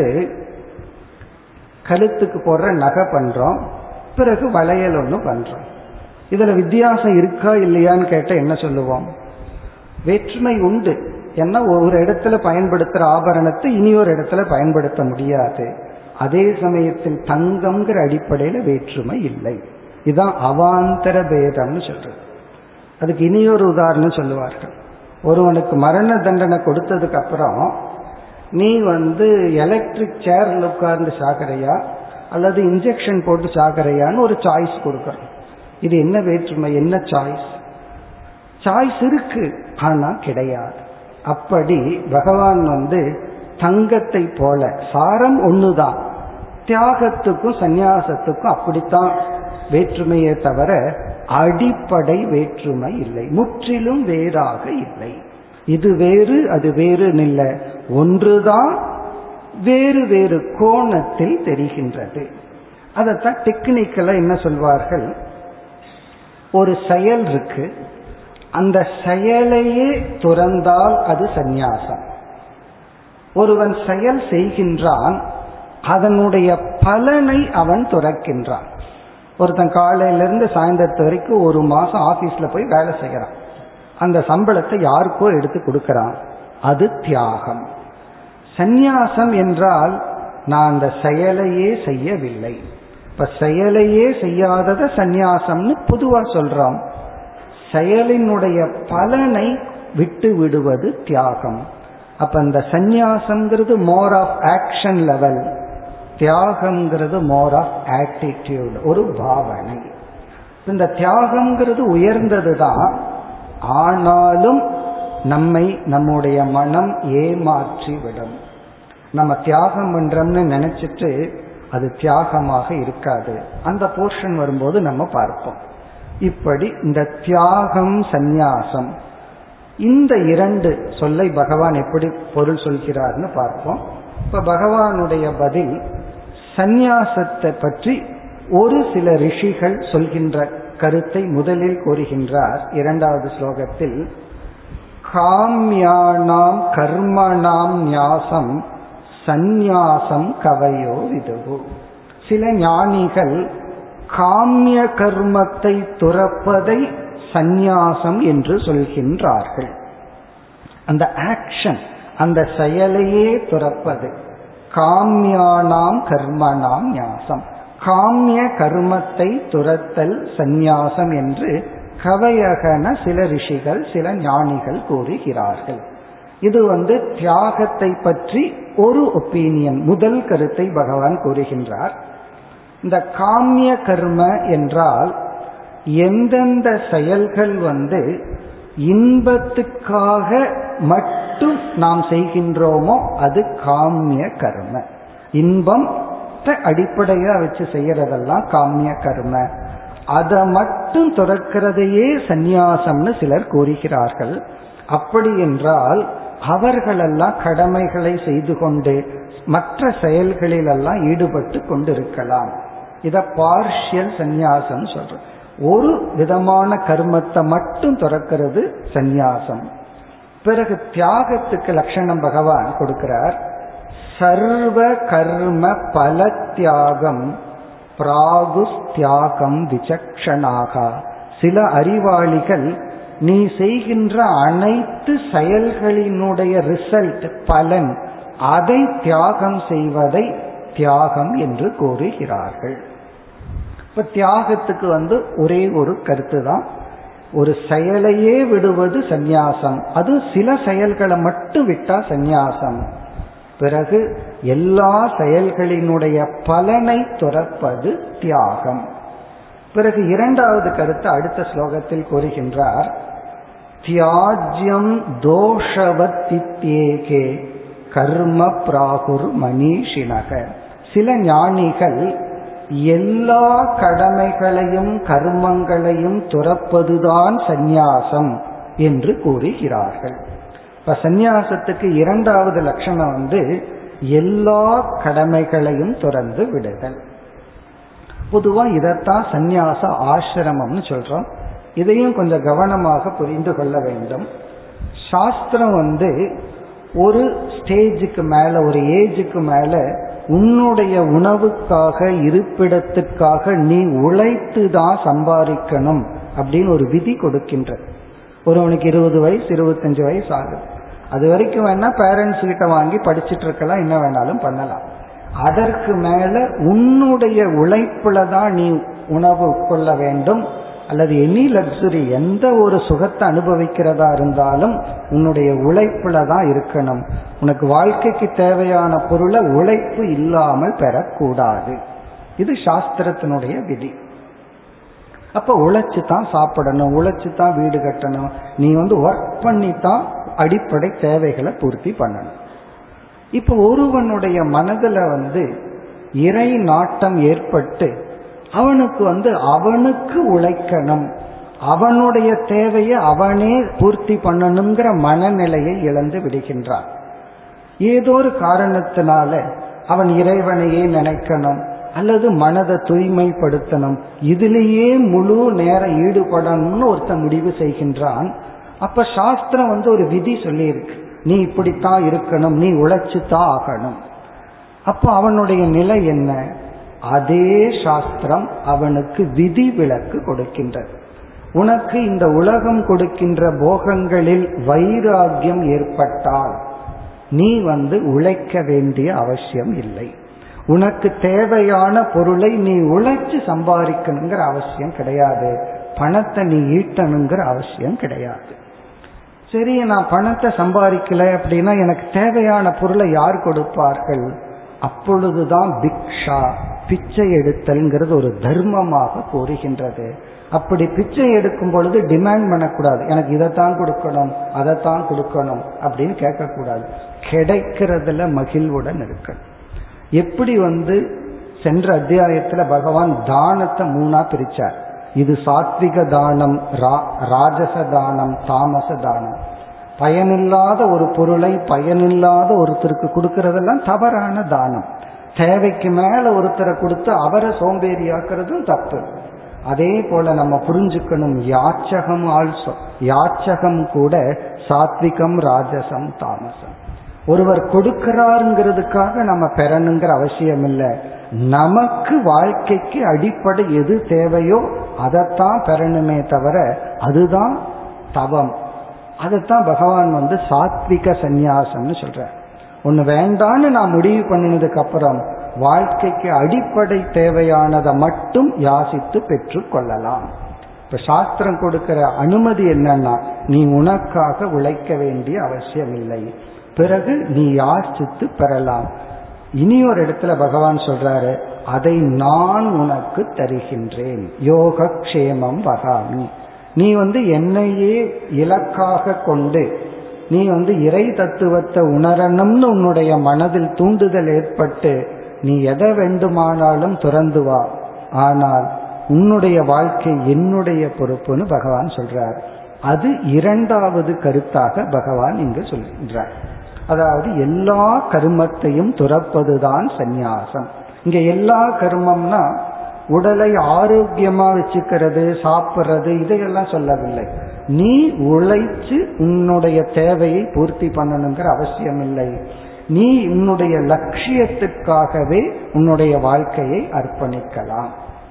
கழுத்துக்கு போடுற நகை பண்றோம் பிறகு வளையல் ஒன்று பண்றோம் இதுல வித்தியாசம் இருக்கா இல்லையான்னு கேட்ட என்ன சொல்லுவோம் வேற்றுமை உண்டு ஏன்னா ஒரு இடத்துல பயன்படுத்துற ஆபரணத்தை இனி ஒரு இடத்துல பயன்படுத்த முடியாது அதே சமயத்தில் தங்கம்ங்கிற அடிப்படையில வேற்றுமை இல்லை இதுதான் அவாந்தர பேதம்னு சொல்றது அதுக்கு இனியொரு உதாரணம் சொல்லுவார்கள் ஒருவனுக்கு மரண தண்டனை கொடுத்ததுக்கு அப்புறம் நீ வந்து எலக்ட்ரிக் சேர்ல உட்கார்ந்து சாகரையா அல்லது இன்ஜெக்ஷன் போட்டு சாகரையான்னு ஒரு சாய்ஸ் கொடுக்கறோம் இது என்ன வேற்றுமை என்ன சாய்ஸ் சாய்ஸ் இருக்கு ஆனா கிடையாது அப்படி பகவான் வந்து தங்கத்தை போல சாரம் ஒண்ணுதான் தியாகத்துக்கும் சந்நியாசத்துக்கும் அப்படித்தான் வேற்றுமையே தவிர அடிப்படை வேற்றுமை இல்லை முற்றிலும் வேறாக இல்லை இது வேறு அது வேறு இல்லை ஒன்றுதான் வேறு வேறு கோணத்தில் தெரிகின்றது அதைத்தான் டெக்னிக்கலா என்ன சொல்வார்கள் ஒரு செயல் இருக்கு அந்த செயலையே துறந்தால் அது சந்நியாசம் ஒருவன் செயல் செய்கின்றான் அதனுடைய பலனை அவன் துறக்கின்றான் ஒருத்தன் காலையிலிருந்து சாயந்தரத்து வரைக்கும் ஒரு மாசம் ஆபீஸ்ல போய் வேலை செய்யறான் அந்த சம்பளத்தை யாருக்கோ எடுத்து கொடுக்கறான் அது தியாகம் சந்நியாசம் என்றால் நான் அந்த செயலையே செய்யவில்லை இப்ப செயலையே செய்யாதத சந்நியாசம்னு பொதுவா சொல்றோம் செயலினுடைய பலனை விட்டு விடுவது தியாகம் அப்ப இந்த சந்நியாசம்ங்கிறது மோர் ஆஃப் ஆக்ஷன் லெவல் தியாகம்ங்கிறது மோர் ஆஃப் ஆட்டிடியூட் ஒரு பாவனை இந்த தியாகம்ங்கிறது உயர்ந்தது தான் ஆனாலும் நம்மை நம்முடைய மனம் ஏமாற்றி விடும் நம்ம தியாகம் பண்றோம்னு நினைச்சிட்டு அது தியாகமாக இருக்காது அந்த போர்ஷன் வரும்போது நம்ம பார்ப்போம் இப்படி இந்த தியாகம் சந்நியாசம் இந்த இரண்டு சொல்லை பகவான் எப்படி பொருள் சொல்கிறார்னு பார்ப்போம் இப்ப பகவானுடைய பதில் சந்நியாசத்தை பற்றி ஒரு சில ரிஷிகள் சொல்கின்ற கருத்தை முதலில் கூறுகின்றார் இரண்டாவது ஸ்லோகத்தில் காமியானாம் கர்மணாம் ஞாசம் சந்நியாசம் கவையோ விதுகு சில ஞானிகள் காமிய கர்மத்தை துறப்பதை சந்நியாசம் என்று சொல்கின்றார்கள் அந்த ஆக்ஷன் அந்த செயலையே துறப்பது காமியானாம் கர்மனாம் ஞாசம் காமிய கர்மத்தை துரத்தல் சந்நியாசம் என்று கவையகன சில ரிஷிகள் சில ஞானிகள் கூறுகிறார்கள் இது வந்து தியாகத்தை பற்றி ஒரு ஒப்பீனியன் முதல் கருத்தை பகவான் கூறுகின்றார் இந்த காமிய கர்ம என்றால் எந்தெந்த செயல்கள் வந்து இன்பத்துக்காக மட்டும் நாம் செய்கின்றோமோ அது காமிய கர்ம இன்பம் அடிப்படையா வச்சு செய்யறதெல்லாம் காமிய கர்ம அதை மட்டும் துறக்கிறதையே சந்நியாசம்னு சிலர் கூறுகிறார்கள் அப்படி என்றால் அவர்களெல்லாம் கடமைகளை செய்து கொண்டு மற்ற செயல்களிலெல்லாம் ஈடுபட்டு கொண்டிருக்கலாம் இத பார்ஷியல் சந்நியாசம் சொல்றோம் ஒரு விதமான கர்மத்தை மட்டும் துறக்கிறது சந்நியாசம் பிறகு தியாகத்துக்கு லட்சணம் பகவான் கொடுக்கிறார் சர்வ கர்ம பல தியாகம் பிராகுஸ் தியாகம் விசக்ஷனாக சில அறிவாளிகள் நீ செய்கின்ற அனைத்து செயல்களினுடைய ரிசல்ட் பலன் அதை தியாகம் செய்வதை தியாகம் என்று கூறுகிறார்கள் இப்ப தியாகத்துக்கு வந்து ஒரே ஒரு கருத்து தான் ஒரு செயலையே விடுவது சந்நியாசம் அது சில செயல்களை மட்டும் விட்டா சந்நியாசம் பிறகு எல்லா செயல்களினுடைய பலனை துறப்பது தியாகம் பிறகு இரண்டாவது கருத்து அடுத்த ஸ்லோகத்தில் கூறுகின்றார் தியாஜ்யம் தோஷவத்தித்யேகே கர்ம பிராகுர் மனிஷினக சில ஞானிகள் எல்லா கடமைகளையும் கர்மங்களையும் துறப்பதுதான் சந்நியாசம் என்று கூறுகிறார்கள் இப்ப சந்நியாசத்துக்கு இரண்டாவது லட்சணம் வந்து எல்லா கடமைகளையும் துறந்து விடுதல் பொதுவா இதத்தான் சந்நியாச ஆசிரமம்னு சொல்றோம் இதையும் கொஞ்சம் கவனமாக புரிந்து கொள்ள வேண்டும் சாஸ்திரம் வந்து ஒரு ஸ்டேஜுக்கு மேல ஒரு ஏஜுக்கு மேல உன்னுடைய உணவுக்காக இருப்பிடத்துக்காக நீ உழைத்து தான் சம்பாதிக்கணும் அப்படின்னு ஒரு விதி கொடுக்கின்ற ஒருவனுக்கு இருபது வயசு இருபத்தஞ்சு வயசு ஆகுது அது வரைக்கும் வேணா பேரண்ட்ஸ் கிட்ட வாங்கி படிச்சுட்டு இருக்கலாம் என்ன வேணாலும் பண்ணலாம் அதற்கு மேல உன்னுடைய உழைப்புல தான் நீ உணவு கொள்ள வேண்டும் அல்லது எனி லக்ஸுரி எந்த ஒரு சுகத்தை அனுபவிக்கிறதா இருந்தாலும் உன்னுடைய உழைப்புல தான் இருக்கணும் உனக்கு வாழ்க்கைக்கு தேவையான பொருளை உழைப்பு இல்லாமல் பெறக்கூடாது இது சாஸ்திரத்தினுடைய விதி அப்ப உழைச்சு தான் சாப்பிடணும் உழைச்சு தான் வீடு கட்டணும் நீ வந்து ஒர்க் பண்ணி தான் அடிப்படை தேவைகளை பூர்த்தி பண்ணணும் இப்ப ஒருவனுடைய மனதுல வந்து இறை நாட்டம் ஏற்பட்டு அவனுக்கு வந்து அவனுக்கு உழைக்கணும் அவனுடைய தேவையை அவனே பூர்த்தி பண்ணணுங்கிற மனநிலையை இழந்து விடுகின்றான் ஏதோ ஒரு காரணத்தினால அவன் இறைவனையே நினைக்கணும் அல்லது மனதை தூய்மைப்படுத்தணும் இதுலேயே முழு நேரம் ஈடுபடணும்னு ஒருத்தன் முடிவு செய்கின்றான் அப்ப சாஸ்திரம் வந்து ஒரு விதி சொல்லியிருக்கு நீ இப்படித்தான் இருக்கணும் நீ உழைச்சுத்தான் ஆகணும் அப்ப அவனுடைய நிலை என்ன அதே சாஸ்திரம் அவனுக்கு விதி விலக்கு கொடுக்கின்றது உனக்கு இந்த உலகம் கொடுக்கின்ற போகங்களில் வைராகியம் ஏற்பட்டால் நீ வந்து உழைக்க வேண்டிய அவசியம் இல்லை உனக்கு தேவையான பொருளை நீ உழைச்சு சம்பாதிக்கணுங்கிற அவசியம் கிடையாது பணத்தை நீ ஈட்டணுங்கிற அவசியம் கிடையாது சரி நான் பணத்தை சம்பாதிக்கல அப்படின்னா எனக்கு தேவையான பொருளை யார் கொடுப்பார்கள் அப்பொழுதுதான் பிக்ஷா பிச்சை எடுத்தல்ங்கிறது ஒரு தர்மமாக கூறுகின்றது அப்படி பிச்சை எடுக்கும் பொழுது டிமாண்ட் பண்ணக்கூடாது எனக்கு இதைத்தான் கொடுக்கணும் அதைத்தான் கொடுக்கணும் அப்படின்னு கேட்கக்கூடாது கிடைக்கிறதுல மகிழ்வுடன் இருக்கணும் எப்படி வந்து சென்ற அத்தியாயத்துல பகவான் தானத்தை மூணா பிரிச்சார் இது சாத்விக தானம் ராஜச தானம் தாமச தானம் பயனில்லாத ஒரு பொருளை பயனில்லாத ஒருத்தருக்கு கொடுக்கறதெல்லாம் தவறான தானம் தேவைக்கு மேல ஒருத்தரை கொடுத்து அவரை சோம்பேறியாக்குறதும் தப்பு அதே போல நம்ம புரிஞ்சுக்கணும் யாச்சகம் ஆல்சோ யாச்சகம் கூட சாத்விகம் ராஜசம் தாமசம் ஒருவர் கொடுக்கிறாருங்கிறதுக்காக நம்ம பெறணுங்கிற அவசியம் இல்லை நமக்கு வாழ்க்கைக்கு அடிப்படை எது தேவையோ அதைத்தான் பெறணுமே தவிர அதுதான் தவம் அதைத்தான் பகவான் வந்து சாத்விக சந்நியாசம்னு சொல்ற ஒன்னு வேண்டான்னு நான் முடிவு பண்ணினதுக்கு அப்புறம் வாழ்க்கைக்கு அடிப்படை தேவையானதை மட்டும் யாசித்து பெற்று கொள்ளலாம் இப்ப சாஸ்திரம் கொடுக்கிற அனுமதி என்னன்னா நீ உனக்காக உழைக்க வேண்டிய அவசியம் இல்லை பிறகு நீ யாசித்து பெறலாம் இனி ஒரு இடத்துல பகவான் சொல்றாரு அதை நான் உனக்கு தருகின்றேன் யோக க்ஷேமம் வகாமி நீ வந்து என்னையே இலக்காக கொண்டு நீ வந்து இறை தத்துவத்தை உணரணும்னு உன்னுடைய மனதில் தூண்டுதல் ஏற்பட்டு நீ எதை வேண்டுமானாலும் துறந்து வா ஆனால் உன்னுடைய வாழ்க்கை என்னுடைய பொறுப்புன்னு பகவான் சொல்றார் அது இரண்டாவது கருத்தாக பகவான் இங்கு சொல்கின்றார் அதாவது எல்லா கர்மத்தையும் துறப்பதுதான் சந்நியாசம் இங்க எல்லா கர்மம்னா உடலை ஆரோக்கியமா வச்சுக்கிறது சாப்பிட்றது இதையெல்லாம் சொல்லவில்லை நீ உழைச்சு உன்னுடைய தேவையை பூர்த்தி பண்ணணுங்கிற அவசியம் இல்லை நீ உன்னுடைய லட்சியத்துக்காகவே உன்னுடைய வாழ்க்கையை அர்ப்பணிக்கலாம்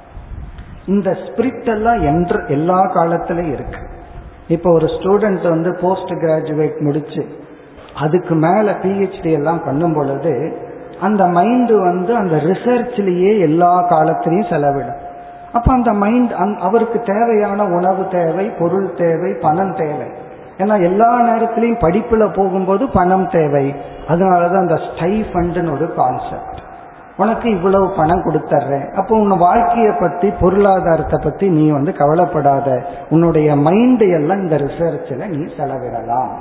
இந்த ஸ்பிரிட் எல்லாம் என்று எல்லா காலத்திலையும் இருக்கு இப்போ ஒரு ஸ்டூடெண்ட் வந்து போஸ்ட் கிராஜுவேட் முடிச்சு அதுக்கு மேல பிஹெச்டி எல்லாம் பண்ணும் பொழுது அந்த மைண்டு வந்து அந்த ரிசர்ச்லயே எல்லா காலத்திலையும் செலவிடும் அப்ப அந்த மைண்ட் அவருக்கு தேவையான உணவு தேவை பொருள் தேவை பணம் தேவை ஏன்னா எல்லா நேரத்திலையும் படிப்புல போகும்போது பணம் தேவை அதனாலதான் அந்த ஸ்டை ஃபண்டுன்னு ஒரு கான்செப்ட் உனக்கு இவ்வளவு பணம் கொடுத்துட்றேன் அப்போ உன் வாழ்க்கையை பத்தி பொருளாதாரத்தை பத்தி நீ வந்து கவலைப்படாத உன்னுடைய மைண்டு எல்லாம் இந்த ரிசர்ச்சில் நீ செலவிடலாம்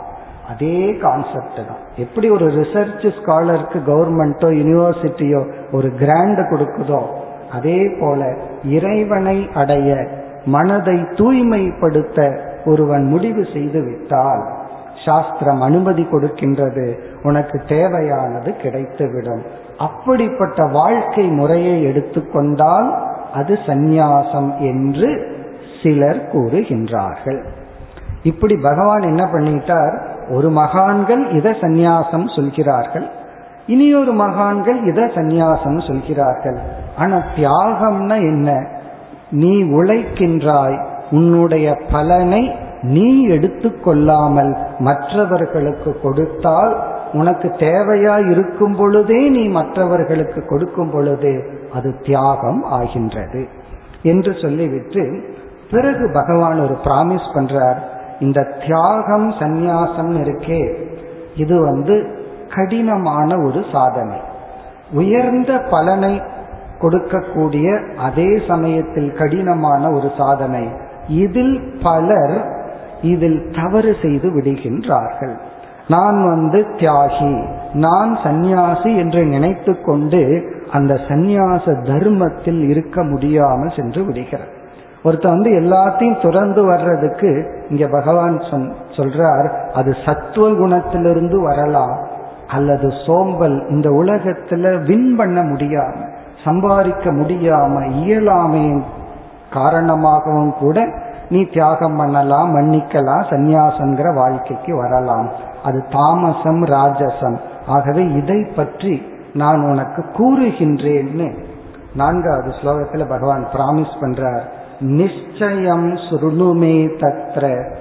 அதே கான்செப்ட் தான் எப்படி ஒரு ரிசர்ச் ஸ்காலருக்கு கவர்மெண்ட்டோ யூனிவர்சிட்டியோ ஒரு கிராண்ட் கொடுக்குதோ அதே போல இறைவனை அடைய மனதை தூய்மைப்படுத்த ஒருவன் முடிவு செய்து விட்டால் சாஸ்திரம் அனுமதி கொடுக்கின்றது உனக்கு தேவையானது கிடைத்துவிடும் அப்படிப்பட்ட வாழ்க்கை முறையை எடுத்துக்கொண்டால் அது சந்நியாசம் என்று சிலர் கூறுகின்றார்கள் இப்படி பகவான் என்ன பண்ணிட்டார் ஒரு மகான்கள் இத சந்நியாசம் சொல்கிறார்கள் இனி ஒரு மகான்கள் இத சந்நியாசம் சொல்கிறார்கள் ஆனா தியாகம்னா என்ன நீ உழைக்கின்றாய் உன்னுடைய பலனை நீ எடுத்துக்கொள்ளாமல் மற்றவர்களுக்கு கொடுத்தால் உனக்கு தேவையா இருக்கும் பொழுதே நீ மற்றவர்களுக்கு கொடுக்கும் பொழுது அது தியாகம் ஆகின்றது என்று சொல்லிவிட்டு பிறகு பகவான் ஒரு பிராமிஸ் பண்றார் இந்த தியாகம் சந்நியாசம் இருக்கே இது வந்து கடினமான ஒரு சாதனை உயர்ந்த பலனை கொடுக்கக்கூடிய அதே சமயத்தில் கடினமான ஒரு சாதனை இதில் பலர் இதில் தவறு செய்து விடுகின்றார்கள் நான் வந்து தியாகி நான் சந்நியாசி என்று நினைத்து கொண்டு அந்த சந்நியாச தர்மத்தில் இருக்க முடியாமல் சென்று விடுகிறார் ஒருத்தர் வந்து எல்லாத்தையும் துறந்து வர்றதுக்கு இங்க பகவான் சொல்றார் அது சத்துவ குணத்திலிருந்து வரலாம் அல்லது சோம்பல் இந்த உலகத்துல வின் பண்ண முடியாம சம்பாதிக்க முடியாம இயலாமையின் காரணமாகவும் கூட நீ தியாகம் பண்ணலாம் மன்னிக்கலாம் சந்நியாசங்கிற வாழ்க்கைக்கு வரலாம் அது தாமசம் ராஜசம் ஆகவே இதை பற்றி நான் உனக்கு கூறுகின்றேன்னு நான்காவது ஸ்லோகத்துல பகவான் பிராமிஸ் பண்றார் நிச்சயம் சுருணுமே தத்ர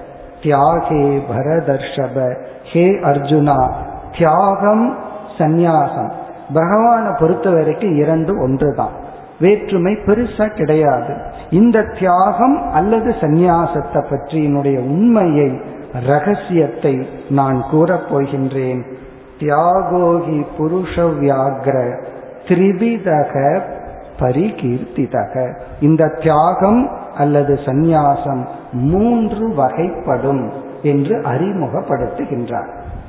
தியாகே பரதர்ஷப ஹே அர்ஜுனா தியாகம் சந்நியாசம் பகவானை பொறுத்த வரைக்கும் இரண்டு ஒன்றுதான் வேற்றுமை பெருசா கிடையாது இந்த தியாகம் அல்லது சந்நியாசத்தை பற்றியினுடைய உண்மையை ரகசியத்தை நான் கூறப் போகின்றேன் தியாகோகி புருஷ வியாகிர திரிவிதக பரிகீர்த்திதக இந்த தியாகம் அல்லது சந்நியாசம் மூன்று வகைப்படும் என்று அறிமுகப்படுத்துகின்றார்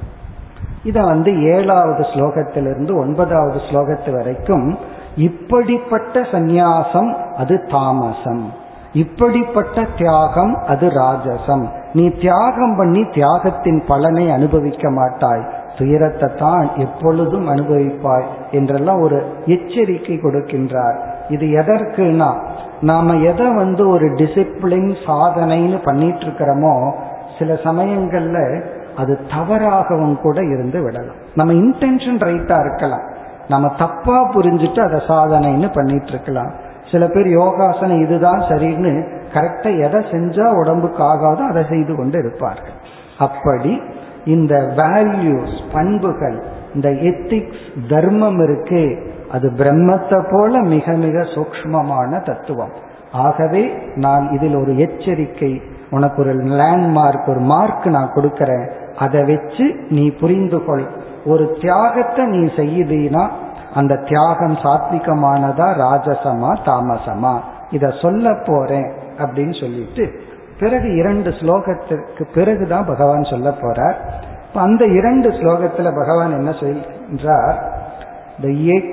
இத வந்து ஏழாவது ஸ்லோகத்திலிருந்து ஒன்பதாவது ஸ்லோகத்து வரைக்கும் இப்படிப்பட்ட சந்நியாசம் அது தாமசம் இப்படிப்பட்ட தியாகம் அது ராஜசம் நீ தியாகம் பண்ணி தியாகத்தின் பலனை அனுபவிக்க மாட்டாய் துயரத்தை தான் எப்பொழுதும் அனுபவிப்பாய் என்றெல்லாம் ஒரு எச்சரிக்கை கொடுக்கின்றார் இது எதற்குனா நாம எதை வந்து ஒரு டிசிப்ளின் சாதனைன்னு பண்ணிட்டு இருக்கிறோமோ சில சமயங்கள்ல அது தவறாகவும் கூட இருந்து விடலாம் நம்ம இன்டென்ஷன் ரைட்டா இருக்கலாம் நம்ம தப்பா புரிஞ்சுட்டு அதை சாதனைன்னு பண்ணிட்டு இருக்கலாம் சில பேர் யோகாசனம் இதுதான் சரின்னு கரெக்டா எதை செஞ்சா உடம்புக்கு ஆகாதோ அதை செய்து கொண்டு இருப்பார்கள் அப்படி இந்த வேல்யூஸ் பண்புகள் இந்த எத்திக்ஸ் தர்மம் இருக்கு அது பிரம்மத்தை போல மிக மிக சூக்மமான தத்துவம் ஆகவே நான் இதில் ஒரு எச்சரிக்கை உனக்கு ஒரு லேண்ட்மார்க் ஒரு மார்க் நான் கொடுக்கறேன் அதை வச்சு நீ புரிந்து கொள் ஒரு தியாகத்தை நீ செய்யுதீனா அந்த தியாகம் சாத்விகமானதா ராஜசமா தாமசமா இத சொல்ல போறேன் அப்படின்னு சொல்லிட்டு பிறகு இரண்டு ஸ்லோகத்திற்கு பிறகுதான் பகவான் சொல்ல போறார் அந்த இரண்டு ஸ்லோகத்துல பகவான் என்ன சொல்கின்றார் இந்த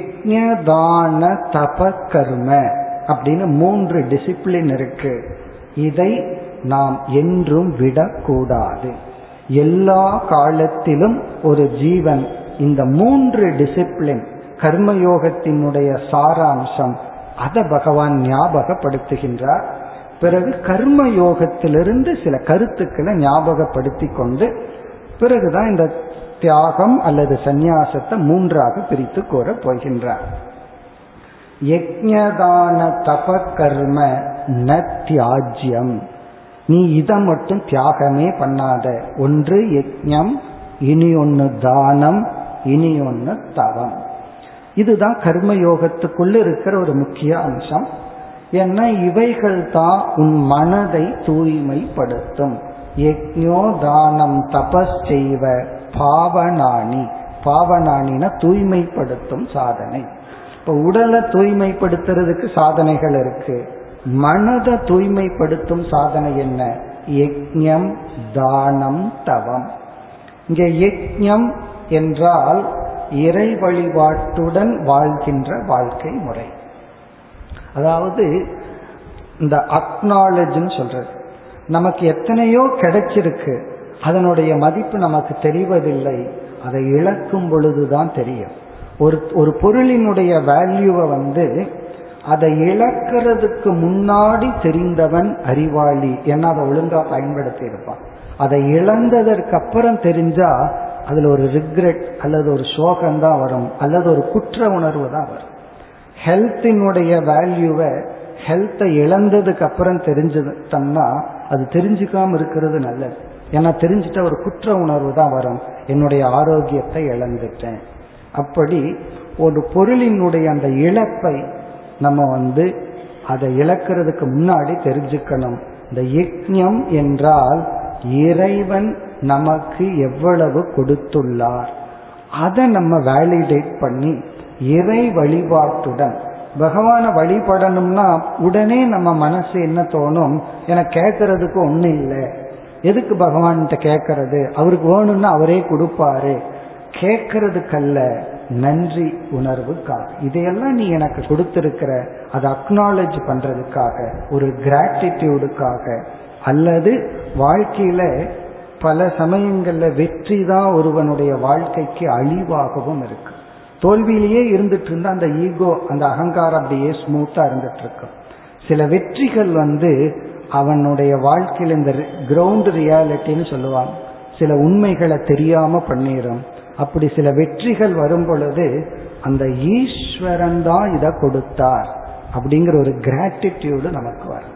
யஜ்ஞதான தப கர்ம அப்படின்னு மூன்று டிசிப்ளின் இருக்கு இதை நாம் என்றும் விடக்கூடாது எல்லா காலத்திலும் ஒரு ஜீவன் இந்த மூன்று டிசிப்ளின் கர்மயோகத்தினுடைய சாராம்சம் அதை பகவான் ஞாபகப்படுத்துகின்றார் பிறகு கர்ம யோகத்திலிருந்து சில கருத்துக்களை ஞாபகப்படுத்தி கொண்டு பிறகுதான் இந்த தியாகம் அல்லது சந்நியாசத்தை மூன்றாக பிரித்து கூற போகின்றார் யஜ்ஞதான தப கர்ம ந தியாஜ்யம் நீ இதை மட்டும் தியாகமே பண்ணாத ஒன்று யஜ்ஞம் இனி ஒன்று தானம் இனி ஒன்று தவம் இதுதான் கர்மயோகத்துக்குள்ள இருக்கிற ஒரு முக்கிய அம்சம் ஏன்னா இவைகள் தான் உன் மனதை தூய்மைப்படுத்தும் யஜ்ஞோ தானம் தபஸ் செய்வ பாவனானி பாவனானின தூய்மைப்படுத்தும் சாதனை இப்ப உடலை தூய்மைப்படுத்துறதுக்கு சாதனைகள் இருக்கு மனதை தூய்மைப்படுத்தும் சாதனை என்ன யஜ்ஞம் தானம் தவம் இங்கே யஜ்ஞம் என்றால் இறை வழிபாட்டுடன் வாழ்கின்ற வாழ்க்கை முறை அதாவது இந்த அக்னாலஜ்னு சொல்றது நமக்கு எத்தனையோ கிடைச்சிருக்கு அதனுடைய மதிப்பு நமக்கு தெரிவதில்லை அதை இழக்கும் பொழுதுதான் தெரியும் ஒரு ஒரு பொருளினுடைய வேல்யூவை வந்து அதை இழக்கிறதுக்கு முன்னாடி தெரிந்தவன் அறிவாளி ஏன்னா அதை ஒழுங்கா பயன்படுத்தி இருப்பான் அதை இழந்ததற்கு அப்புறம் தெரிஞ்சா அதுல ஒரு ரிக்ரெட் அல்லது ஒரு சோகம் தான் வரும் அல்லது ஒரு குற்ற உணர்வு தான் வரும் ஹெல்த்தினுடைய வேல்யூவை ஹெல்த்தை இழந்ததுக்கு அப்புறம் தெரிஞ்சுட்டோம்னா அது தெரிஞ்சுக்காம இருக்கிறது நல்லது ஏன்னா தெரிஞ்சுட்டா ஒரு குற்ற உணர்வு தான் வரும் என்னுடைய ஆரோக்கியத்தை இழந்துட்டேன் அப்படி ஒரு பொருளினுடைய அந்த இழப்பை நம்ம வந்து அதை இழக்கிறதுக்கு முன்னாடி தெரிஞ்சுக்கணும் இந்த யஜ்ஞம் என்றால் இறைவன் நமக்கு எவ்வளவு கொடுத்துள்ளார் அதை நம்ம வேலிடேட் பண்ணி இறை வழிபாட்டுடன் பகவானை வழிபடணும்னா உடனே நம்ம மனசு என்ன தோணும் எனக்கு கேட்கறதுக்கு ஒன்றும் இல்லை எதுக்கு பகவான்கிட்ட கேட்கறது அவருக்கு வேணும்னா அவரே கொடுப்பாரு கேட்கறதுக்கல்ல நன்றி உணர்வுக்காக இதையெல்லாம் நீ எனக்கு கொடுத்திருக்கிற அதை அக்னாலேஜ் பண்றதுக்காக ஒரு கிராட்டிடியூடுக்காக அல்லது வாழ்க்கையில பல சமயங்கள்ல வெற்றி தான் ஒருவனுடைய வாழ்க்கைக்கு அழிவாகவும் இருக்கு தோல்வியிலேயே இருந்துட்டு இருந்தா அந்த ஈகோ அந்த அகங்காரம் அப்படியே ஸ்மூத்தா இருந்துட்டு இருக்கும் சில வெற்றிகள் வந்து அவனுடைய வாழ்க்கையில் இந்த கிரவுண்ட் ரியாலிட்டின்னு சொல்லுவாங்க சில உண்மைகளை தெரியாம பண்ணிடும் அப்படி சில வெற்றிகள் வரும் பொழுது அந்த ஈஸ்வரன் தான் இதை கொடுத்தார் அப்படிங்கிற ஒரு கிராட்டிடியூடு நமக்கு வரும்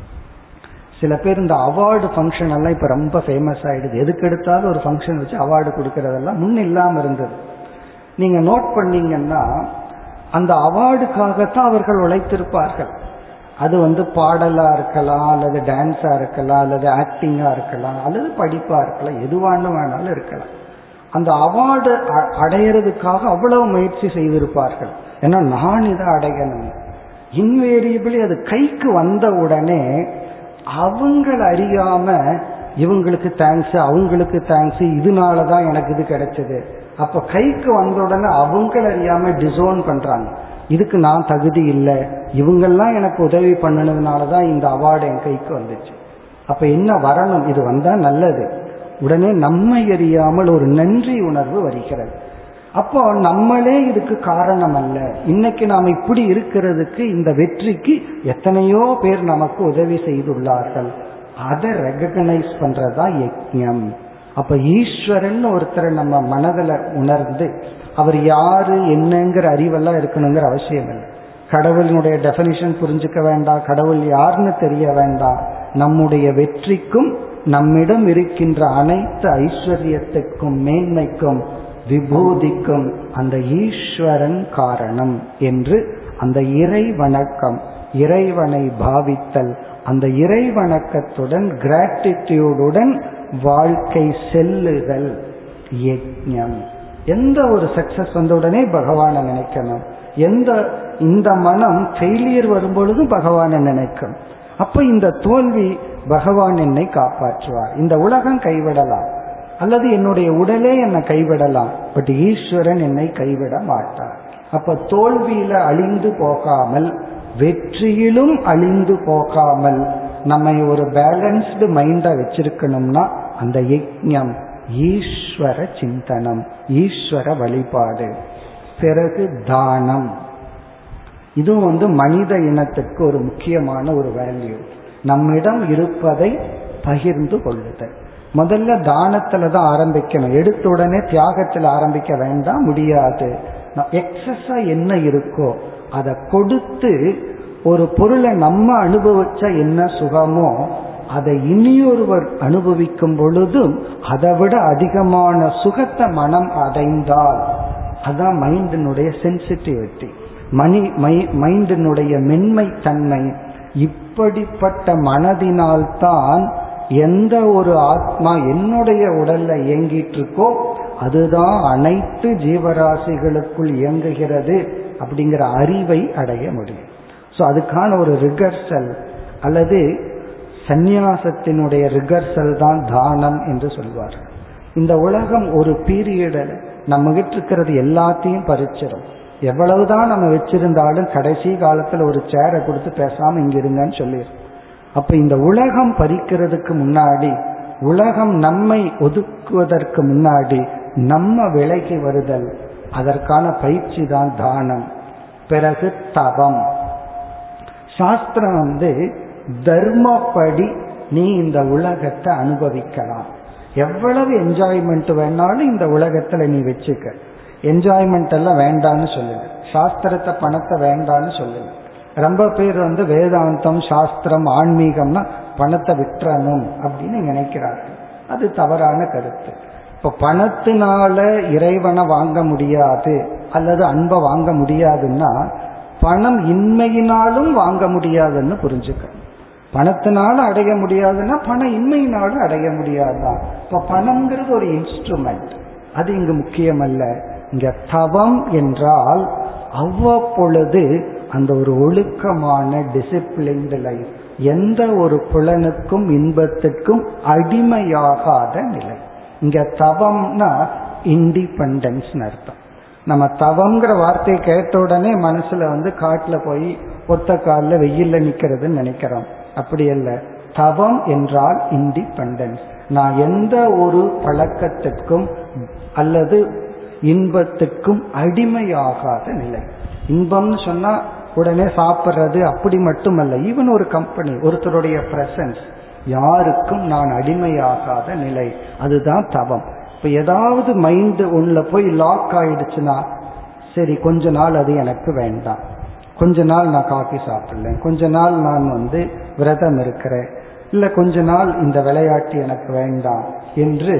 சில பேர் இந்த அவார்டு ஃபங்க்ஷன் எல்லாம் இப்ப ரொம்ப ஃபேமஸ் ஆயிடுது எதுக்கு எடுத்தாலும் ஒரு ஃபங்க்ஷன் வச்சு அவார்டு கொடுக்கறதெல்லாம் முன் இல்லாம இருந்தது நீங்க நோட் பண்ணீங்கன்னா அந்த அவார்டுக்காகத்தான் அவர்கள் உழைத்திருப்பார்கள் அது வந்து பாடலா இருக்கலாம் அல்லது டான்ஸா இருக்கலாம் அல்லது ஆக்டிங்கா இருக்கலாம் அல்லது படிப்பா இருக்கலாம் எதுவானு வேணாலும் இருக்கலாம் அந்த அவார்டு அடையிறதுக்காக அவ்வளவு முயற்சி செய்திருப்பார்கள் ஏன்னா நான் இதை அடையணும் இன்வேரியபிளி அது கைக்கு வந்த உடனே அவங்கள அறியாம இவங்களுக்கு தேங்க்ஸ் அவங்களுக்கு தேங்க்ஸ் இதனாலதான் எனக்கு இது கிடைச்சது அப்ப கைக்கு வந்த உடனே அவங்கள அறியாம டிசோன் பண்றாங்க இதுக்கு நான் தகுதி இல்லை இவங்கெல்லாம் எனக்கு உதவி பண்ணனதுனாலதான் இந்த அவார்டு என் கைக்கு வந்துச்சு அப்ப என்ன வரணும் இது வந்தா நல்லது உடனே நம்மை அறியாமல் ஒரு நன்றி உணர்வு வருகிறது அப்போ நம்மளே இதுக்கு காரணம் அல்ல இன்னைக்கு நாம் இப்படி இருக்கிறதுக்கு இந்த வெற்றிக்கு எத்தனையோ பேர் நமக்கு உதவி செய்துள்ளார்கள் அதை ரெகனைஸ் பண்றதா யஜ்யம் அப்ப ஈஸ்வரன் ஒருத்தரை நம்ம மனதில் உணர்ந்து அவர் யாரு என்னங்கிற அறிவெல்லாம் இருக்கணுங்கிற அவசியம் இல்லை கடவுளினுடைய டெபனிஷன் புரிஞ்சுக்க வேண்டாம் கடவுள் யாருன்னு தெரிய வேண்டாம் நம்முடைய வெற்றிக்கும் நம்மிடம் இருக்கின்ற அனைத்து ஐஸ்வர்யத்துக்கும் மேன்மைக்கும் விபூதிக்கும் அந்த ஈஸ்வரன் காரணம் என்று அந்த இறை வணக்கம் இறைவனை பாவித்தல் அந்த இறை வணக்கத்துடன் கிராட்டிடியூடுடன் வாழ்க்கை செல்லுதல் யஜ்ஞம் எந்த ஒரு சக்சஸ் வந்த உடனே பகவானை நினைக்கணும் எந்த இந்த மனம் ஃபெயிலியர் வரும்பொழுதும் பகவானை நினைக்கும் அப்ப இந்த தோல்வி பகவான் என்னை காப்பாற்றுவார் இந்த உலகம் கைவிடலாம் அல்லது என்னுடைய உடலே என்னை கைவிடலாம் பட் ஈஸ்வரன் என்னை கைவிட மாட்டார் அப்ப தோல்வியில அழிந்து போகாமல் வெற்றியிலும் அழிந்து போகாமல் நம்மை ஒரு பேலன்ஸ்டு மைண்டா வச்சிருக்கணும்னா அந்த யஜ்ஞம் ஈஸ்வர சிந்தனம் ஈஸ்வர வழிபாடு பிறகு தானம் இதுவும் வந்து மனித இனத்துக்கு ஒரு முக்கியமான ஒரு வேல்யூ நம்மிடம் இருப்பதை பகிர்ந்து கொள்ளுதல் முதல்ல தானத்துல தான் ஆரம்பிக்கணும் எடுத்த உடனே தியாகத்தில் ஆரம்பிக்க வேண்டாம் முடியாது எக்ஸஸா என்ன இருக்கோ அதை கொடுத்து ஒரு பொருளை நம்ம அனுபவிச்சா என்ன சுகமோ அதை இனியொருவர் அனுபவிக்கும் பொழுதும் அதை விட அதிகமான சுகத்தை மனம் அடைந்தால் அதான் மைண்டினுடைய சென்சிட்டிவிட்டி மணி மைண்டினுடைய மென்மை தன்மை இப்படிப்பட்ட மனதினால்தான் எந்த ஒரு ஆத்மா என்னுடைய உடல்ல இயங்கிட்டு இருக்கோ அதுதான் அனைத்து ஜீவராசிகளுக்குள் இயங்குகிறது அப்படிங்கிற அறிவை அடைய முடியும் ஸோ அதுக்கான ஒரு ரிகர்சல் அல்லது சந்நியாசத்தினுடைய ரிகர்சல் தான் தானம் என்று சொல்வார்கள் இந்த உலகம் ஒரு பீரியடில் நம்ம கிட்ட இருக்கிறது எல்லாத்தையும் பறிச்சிடும் எவ்வளவுதான் நம்ம வச்சிருந்தாலும் கடைசி காலத்துல ஒரு சேரை கொடுத்து பேசாம இங்க இருங்கன்னு சொல்லிடும் அப்ப இந்த உலகம் பறிக்கிறதுக்கு முன்னாடி உலகம் நம்மை ஒதுக்குவதற்கு முன்னாடி நம்ம விலகி வருதல் அதற்கான பயிற்சி தான் தானம் பிறகு தவம் சாஸ்திரம் வந்து தர்மப்படி நீ இந்த உலகத்தை அனுபவிக்கலாம் எவ்வளவு என்ஜாய்மெண்ட் வேணாலும் இந்த உலகத்துல நீ வச்சுக்க என்ஜாய்மெண்ட் எல்லாம் வேண்டான்னு சொல்லுங்க சாஸ்திரத்தை பணத்தை வேண்டான்னு சொல்லுங்க ரொம்ப பேர் வந்து வேதாந்தம் சாஸ்திரம் ஆன்மீகம்னா பணத்தை விட்டுறணும் அப்படின்னு நினைக்கிறார்கள் அது தவறான கருத்து இப்ப பணத்தினால இறைவனை வாங்க முடியாது அல்லது அன்பை வாங்க முடியாதுன்னா பணம் இன்மையினாலும் வாங்க முடியாதுன்னு புரிஞ்சுக்கணும் பணத்தினால அடைய முடியாதுன்னா பண இன்மையினாலும் அடைய முடியாதுதான் இப்ப பணம்ங்கிறது ஒரு இன்ஸ்ட்ருமெண்ட் அது இங்கு முக்கியமல்ல இங்க தவம் என்றால் அவ்வப்பொழுது அந்த ஒரு ஒழுக்கமான டிசிப்ளின்டு லைஃப் எந்த ஒரு புலனுக்கும் இன்பத்திற்கும் அடிமையாகாத நிலை இங்க தவம்னா இண்டிபெண்டன்ஸ் அர்த்தம் நம்ம தவம்ங்கிற வார்த்தையை கேட்ட உடனே மனசுல வந்து காட்டுல போய் ஒத்த காலில் வெயில்ல நிக்கிறதுன்னு நினைக்கிறோம் அப்படி அல்ல தவம் என்றால் இண்டிபெண்டன்ஸ் நான் எந்த ஒரு பழக்கத்திற்கும் அல்லது இன்பத்துக்கும் அடிமையாகாத நிலை இன்பம்னு சொன்னா உடனே சாப்பிட்றது அப்படி மட்டுமல்ல ஈவன் ஒரு கம்பெனி ஒருத்தருடைய பிரசன்ஸ் யாருக்கும் நான் அடிமையாகாத நிலை அதுதான் தவம் இப்ப ஏதாவது மைண்டு உள்ள போய் லாக் ஆயிடுச்சுன்னா சரி கொஞ்ச நாள் அது எனக்கு வேண்டாம் கொஞ்ச நாள் நான் காஃபி சாப்பிடல கொஞ்ச நாள் நான் வந்து விரதம் இருக்கிறேன் இல்ல கொஞ்ச நாள் இந்த விளையாட்டு எனக்கு வேண்டாம் என்று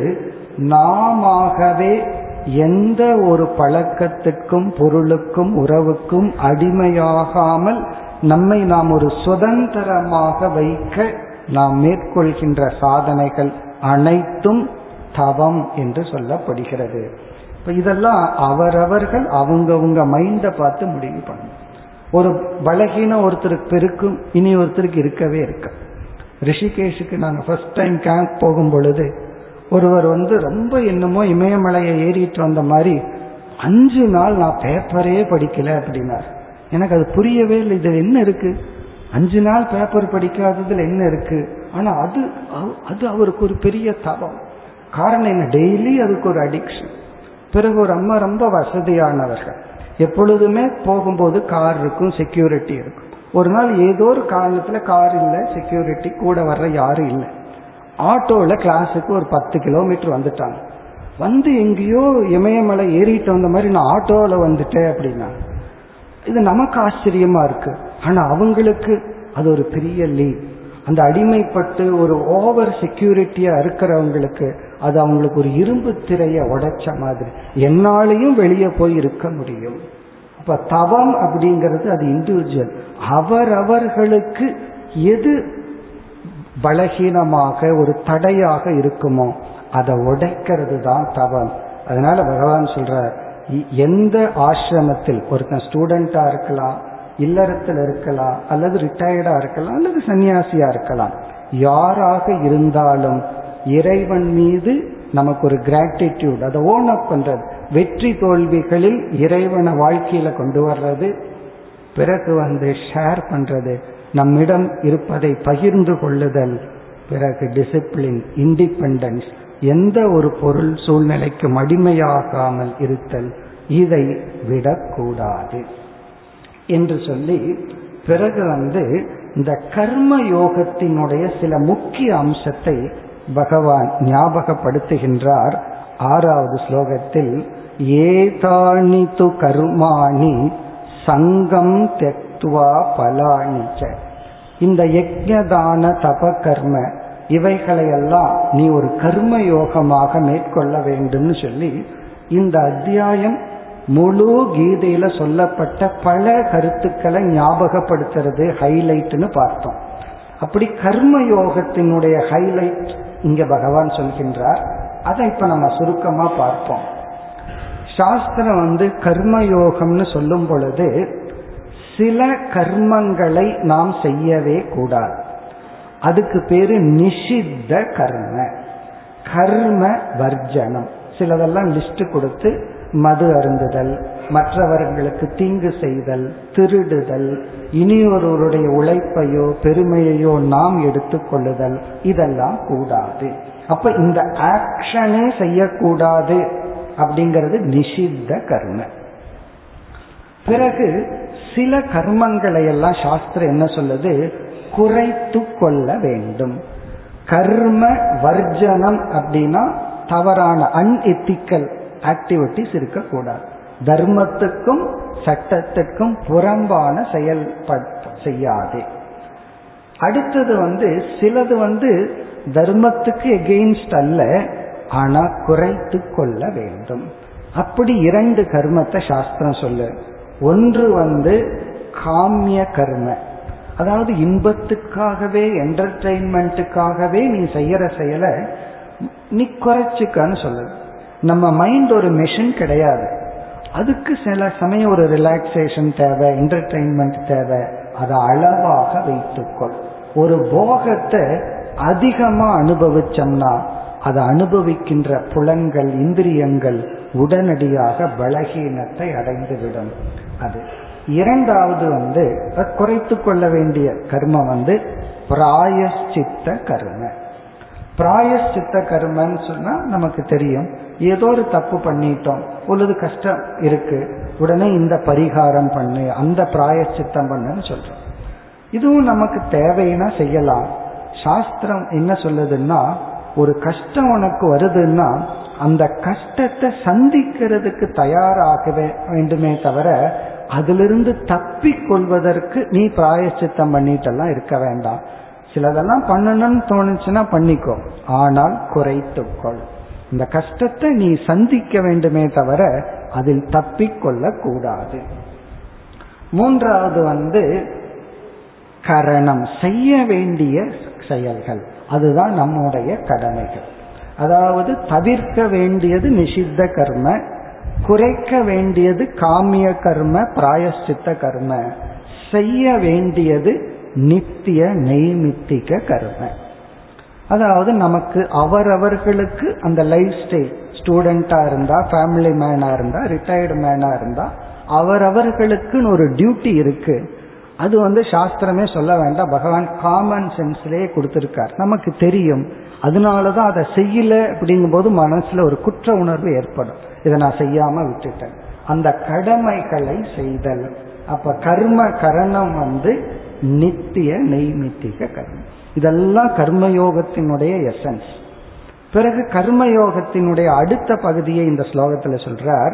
நாமவே எந்த ஒரு பழக்கத்துக்கும் பொருளுக்கும் உறவுக்கும் அடிமையாகாமல் நம்மை நாம் ஒரு சுதந்திரமாக வைக்க நாம் மேற்கொள்கின்ற சாதனைகள் அனைத்தும் தவம் என்று சொல்லப்படுகிறது இப்ப இதெல்லாம் அவரவர்கள் அவங்கவுங்க மைண்டை பார்த்து முடிவு பண்ணும் ஒரு பலகீனம் ஒருத்தருக்கு இருக்கும் இனி ஒருத்தருக்கு இருக்கவே இருக்க ரிஷிகேஷுக்கு நாங்கள் ஃபர்ஸ்ட் டைம் கேம்ப் போகும் பொழுது ஒருவர் வந்து ரொம்ப என்னமோ இமயமலையை ஏறிட்டு வந்த மாதிரி அஞ்சு நாள் நான் பேப்பரே படிக்கல அப்படின்னார் எனக்கு அது புரியவே இல்லை இது என்ன இருக்கு அஞ்சு நாள் பேப்பர் படிக்காததுல என்ன இருக்கு ஆனா அது அது அவருக்கு ஒரு பெரிய தவம் காரணம் என்ன டெய்லி அதுக்கு ஒரு அடிக்ஷன் பிறகு ஒரு அம்மா ரொம்ப வசதியானவர்கள் எப்பொழுதுமே போகும்போது கார் இருக்கும் செக்யூரிட்டி இருக்கும் ஒரு நாள் ஏதோ ஒரு காரணத்துல கார் இல்லை செக்யூரிட்டி கூட வர்ற யாரும் இல்லை ஆட்டோல கிளாஸுக்கு ஒரு பத்து கிலோமீட்டர் வந்துட்டாங்க வந்து எங்கேயோ இமயமலை ஏறிட்டு வந்த மாதிரி நான் ஆட்டோவில் வந்துட்டேன் அப்படின்னா இது நமக்கு ஆச்சரியமா இருக்கு ஆனா அவங்களுக்கு அது ஒரு பெரிய லீவ் அந்த அடிமைப்பட்டு ஒரு ஓவர் செக்யூரிட்டியா இருக்கிறவங்களுக்கு அது அவங்களுக்கு ஒரு இரும்பு திரைய உடைச்ச மாதிரி என்னாலையும் வெளியே போய் இருக்க முடியும் அப்ப தவம் அப்படிங்கிறது அது இண்டிவிஜுவல் அவரவர்களுக்கு எது பலகீனமாக ஒரு தடையாக இருக்குமோ அதை உடைக்கிறது தான் தவம் அதனால பகவான் சொல்றார் எந்த ஆசிரமத்தில் ஒருத்தன் ஸ்டூடெண்டா இருக்கலாம் இல்லறத்தில் இருக்கலாம் அல்லது ரிட்டையர்டா இருக்கலாம் அல்லது சன்னியாசியா இருக்கலாம் யாராக இருந்தாலும் இறைவன் மீது நமக்கு ஒரு கிராட்டிடியூட் அதை ஓன் அப் பண்றது வெற்றி தோல்விகளில் இறைவனை வாழ்க்கையில கொண்டு வர்றது பிறகு வந்து ஷேர் பண்றது நம்மிடம் இருப்பதை பகிர்ந்து கொள்ளுதல் பிறகு டிசிப்ளின் இண்டிபெண்டன்ஸ் எந்த ஒரு பொருள் சூழ்நிலைக்கும் அடிமையாகாமல் இருத்தல் இதை விடக்கூடாது என்று சொல்லி பிறகு வந்து இந்த கர்ம யோகத்தினுடைய சில முக்கிய அம்சத்தை பகவான் ஞாபகப்படுத்துகின்றார் ஆறாவது ஸ்லோகத்தில் ஏதானி து கர்மாணி சங்கம் தெக்துவா பலாணிச்ச இந்த யஜ்ஞதான தப கர்ம இவைகளையெல்லாம் நீ ஒரு கர்ம யோகமாக மேற்கொள்ள வேண்டும்னு சொல்லி இந்த அத்தியாயம் முழு கீதையில சொல்லப்பட்ட பல கருத்துக்களை ஞாபகப்படுத்துறது ஹைலைட்னு பார்த்தோம் அப்படி கர்ம யோகத்தினுடைய ஹைலைட் இங்க பகவான் சொல்கின்றார் அதை இப்ப நம்ம சுருக்கமா பார்ப்போம் சாஸ்திரம் வந்து கர்ம யோகம்னு சொல்லும் பொழுது சில கர்மங்களை நாம் செய்யவே கூடாது அதுக்கு பேரு நிஷித்த கர்ம கர்ம வர்ஜனம் சிலதெல்லாம் லிஸ்ட் கொடுத்து மது அருந்துதல் மற்றவர்களுக்கு தீங்கு செய்தல் திருடுதல் இனியொருவருடைய உழைப்பையோ பெருமையையோ நாம் எடுத்துக்கொள்ளுதல் இதெல்லாம் கூடாது அப்ப இந்த ஆக்ஷனே செய்யக்கூடாது அப்படிங்கிறது நிஷித்த கர்ம பிறகு சில கர்மங்களை எல்லாம் சாஸ்திரம் என்ன சொல்லுது குறைத்து கொள்ள வேண்டும் கர்ம வர்ஜனம் அப்படின்னா தவறான அன்எத்திக்கல் ஆக்டிவிட்டிஸ் இருக்கக்கூடாது தர்மத்துக்கும் சட்டத்துக்கும் புறம்பான செயல் செய்யாது அடுத்தது வந்து சிலது வந்து தர்மத்துக்கு எகெயின்ஸ்ட் அல்ல ஆனா குறைத்து கொள்ள வேண்டும் அப்படி இரண்டு கர்மத்தை சாஸ்திரம் சொல்லு ஒன்று வந்து காமிய கர்ம அதாவது இன்பத்துக்காகவே என்டர்டெயின்மெண்ட்டுக்காகவே நீ செய்யற செயலை நீ குறைச்சிக்கன்னு சொல்லுது நம்ம மைண்ட் ஒரு மெஷின் கிடையாது அதுக்கு சில சமயம் ஒரு ரிலாக்ஸேஷன் தேவை என்டர்டெயின்மெண்ட் தேவை அதை அளவாக வைத்துக்கொள் ஒரு போகத்தை அதிகமா அனுபவிச்சோம்னா அதை அனுபவிக்கின்ற புலன்கள் இந்திரியங்கள் உடனடியாக பலகீனத்தை அடைந்துவிடும் அது இரண்டாவது வந்து குறைத்து கொள்ள வேண்டிய கர்மம் வந்து பிராயஷ்சித்த கர்ம பிராயஷ்சித்த கர்மன்னு சொன்னா நமக்கு தெரியும் ஏதோ ஒரு தப்பு பண்ணிட்டோம் பொழுது கஷ்டம் இருக்கு உடனே இந்த பரிகாரம் பண்ணு அந்த பிராயச்சித்தம் பண்ணுன்னு சொல்றோம் இதுவும் நமக்கு தேவைன்னா செய்யலாம் சாஸ்திரம் என்ன சொல்லுதுன்னா ஒரு கஷ்டம் உனக்கு வருதுன்னா அந்த கஷ்டத்தை சந்திக்கிறதுக்கு தயாராக வேண்டுமே தவிர அதிலிருந்து தப்பி கொள்வதற்கு நீ பிராயச்சித்தம் பண்ணிட்டெல்லாம் இருக்க வேண்டாம் சிலதெல்லாம் பண்ணணும்னு தோணுச்சுன்னா பண்ணிக்கோ ஆனால் குறைத்துக்கொள் இந்த கஷ்டத்தை நீ சந்திக்க வேண்டுமே தவிர அதில் தப்பிக்கொள்ள கூடாது மூன்றாவது வந்து கரணம் செய்ய வேண்டிய செயல்கள் அதுதான் நம்முடைய கடமைகள் அதாவது தவிர்க்க வேண்டியது நிஷித்த கர்ம குறைக்க வேண்டியது காமிய கர்ம பிராயஷ்சித்த கர்ம செய்ய வேண்டியது நித்திய நெய்மித்திக கர்ம அதாவது நமக்கு அவரவர்களுக்கு அந்த லைஃப் ஸ்டைல் ஸ்டூடெண்டா இருந்தா ஃபேமிலி மேனா இருந்தா ரிட்டையர்டு மேனா இருந்தா அவரவர்களுக்குன்னு ஒரு டியூட்டி இருக்கு அது வந்து சாஸ்திரமே சொல்ல வேண்டாம் பகவான் காமன் சென்ஸ்லயே கொடுத்திருக்கார் நமக்கு தெரியும் அதனாலதான் அதை செய்யல அப்படிங்கும் போது மனசுல ஒரு குற்ற உணர்வு ஏற்படும் இதை நான் செய்யாம விட்டுட்டேன் அந்த கடமைகளை செய்தல் அப்ப கர்ம கரணம் வந்து நித்திய நெய்மித்திக கர்மம் இதெல்லாம் கர்மயோகத்தினுடைய எசன்ஸ் பிறகு கர்மயோகத்தினுடைய அடுத்த பகுதியை இந்த ஸ்லோகத்துல சொல்றார்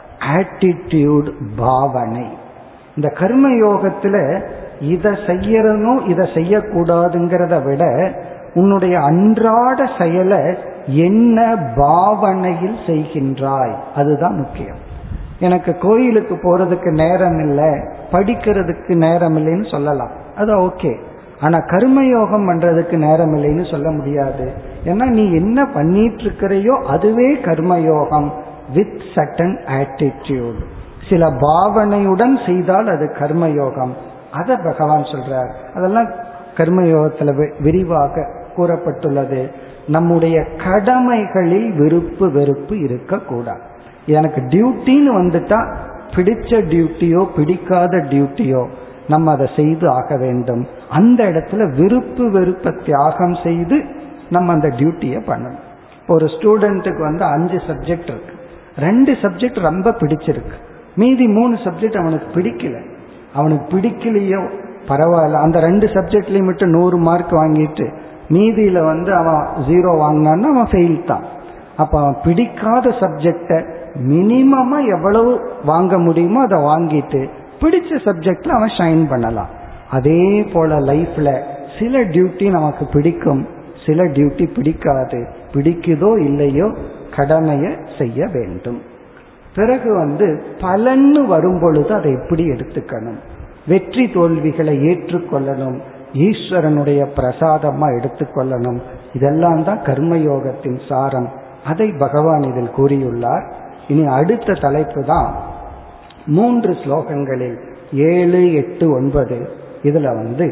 ஆட்டிடியூட் பாவனை இந்த கர்மயோகத்துல இதை செய்யறதும் இதை செய்யக்கூடாதுங்கிறத விட உன்னுடைய அன்றாட செயலை என்ன பாவனையில் செய்கின்றாய் அதுதான் முக்கியம் எனக்கு கோயிலுக்கு போறதுக்கு நேரம் இல்லை படிக்கிறதுக்கு நேரம் இல்லைன்னு சொல்லலாம் அது ஓகே ஆனா கர்மயோகம் பண்றதுக்கு நேரம் இல்லைன்னு சொல்ல முடியாது ஏன்னா நீ என்ன பண்ணிட்டு இருக்கிறையோ அதுவே கர்மயோகம் வித் சட்டன் ஆட்டிடியூட் சில பாவனையுடன் செய்தால் அது கர்மயோகம் அதை பகவான் சொல்றார் அதெல்லாம் கர்மயோகத்துல விரிவாக கூறப்பட்டுள்ளது நம்முடைய கடமைகளில் விருப்பு வெறுப்பு இருக்கக்கூடாது எனக்கு டியூட்டின்னு வந்துட்டா பிடிச்ச டியூட்டியோ பிடிக்காத டியூட்டியோ நம்ம அதை செய்து ஆக வேண்டும் அந்த இடத்துல விருப்பு வெறுப்பை தியாகம் செய்து நம்ம அந்த டியூட்டியை பண்ணணும் ஒரு ஸ்டூடெண்ட்டுக்கு வந்து அஞ்சு சப்ஜெக்ட் இருக்கு ரெண்டு சப்ஜெக்ட் ரொம்ப பிடிச்சிருக்கு மீதி மூணு சப்ஜெக்ட் அவனுக்கு பிடிக்கல அவனுக்கு பிடிக்கலையோ பரவாயில்ல அந்த ரெண்டு சப்ஜெக்ட்லயும் மட்டும் நூறு மார்க் வாங்கிட்டு மீதியில வந்து அவன் ஜீரோ வாங்கினான்னா அவன் ஃபெயில் தான் அப்ப அவன் பிடிக்காத சப்ஜெக்ட மினிமமா எவ்வளவு வாங்க முடியுமோ அதை வாங்கிட்டு பிடிச்ச சப்ஜெக்ட்ல அவன் ஷைன் பண்ணலாம் அதே போல லைஃப்ல சில டியூட்டி நமக்கு பிடிக்கும் சில டியூட்டி பிடிக்காது பிடிக்குதோ இல்லையோ கடமையை செய்ய வேண்டும் பிறகு வந்து பலன்னு வரும் பொழுது அதை எப்படி எடுத்துக்கணும் வெற்றி தோல்விகளை ஏற்றுக்கொள்ளணும் ஈஸ்வரனுடைய பிரசாதமா எடுத்துக்கொள்ளணும் இதெல்லாம் தான் கர்மயோகத்தின் சாரம் அதை பகவான் இதில் கூறியுள்ளார் இனி அடுத்த தலைப்பு தான் மூன்று ஸ்லோகங்களில் ஏழு எட்டு ஒன்பது இதுல வந்து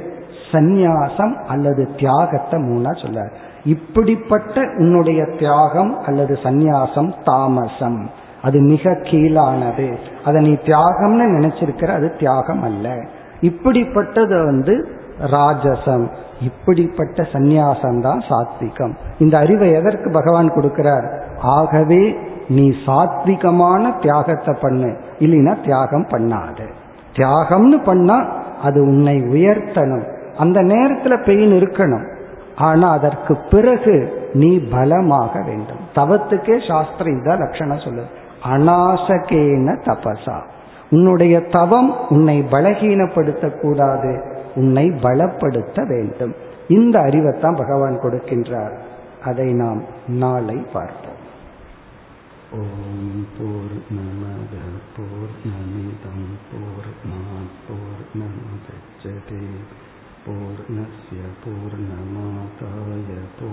சந்நியாசம் அல்லது தியாகத்தை மூணா சொல்றார் இப்படிப்பட்ட உன்னுடைய தியாகம் அல்லது சந்நியாசம் தாமசம் அது மிக கீழானது அதை நீ தியாகம்னு நினைச்சிருக்கிற அது தியாகம் அல்ல இப்படிப்பட்டது வந்து ராஜசம் இப்படிப்பட்ட சந்நியாசம் தான் சாத்விகம் இந்த அறிவை எதற்கு பகவான் கொடுக்கிறார் ஆகவே நீ சாத்விகமான தியாகத்தை பண்ணு இல்லைன்னா தியாகம் பண்ணாது தியாகம்னு பண்ணா அது உன்னை உயர்த்தணும் அந்த நேரத்துல பெயின் இருக்கணும் ஆனா அதற்கு பிறகு நீ பலமாக வேண்டும் தவத்துக்கே சாஸ்திரம் இதான் லட்சணம் சொல்லுது அநாசகேன தபசா உன்னுடைய தவம் உன்னை பலகீனப்படுத்த கூடாது உன்னை பலப்படுத்த வேண்டும் இந்த அறிவைத்தான் பகவான் கொடுக்கின்றார் அதை நாம் நாளை பார்ப்போம் ॐ पूर्णमदः पूर्णमिदं पूर्णात् पूर्णमुदच्यते पूर्णस्य पूर्णमादाय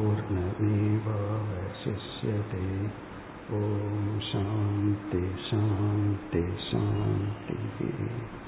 पूर्णमेवावशिष्यते ॐ शान्ति शान्ति शान्तिः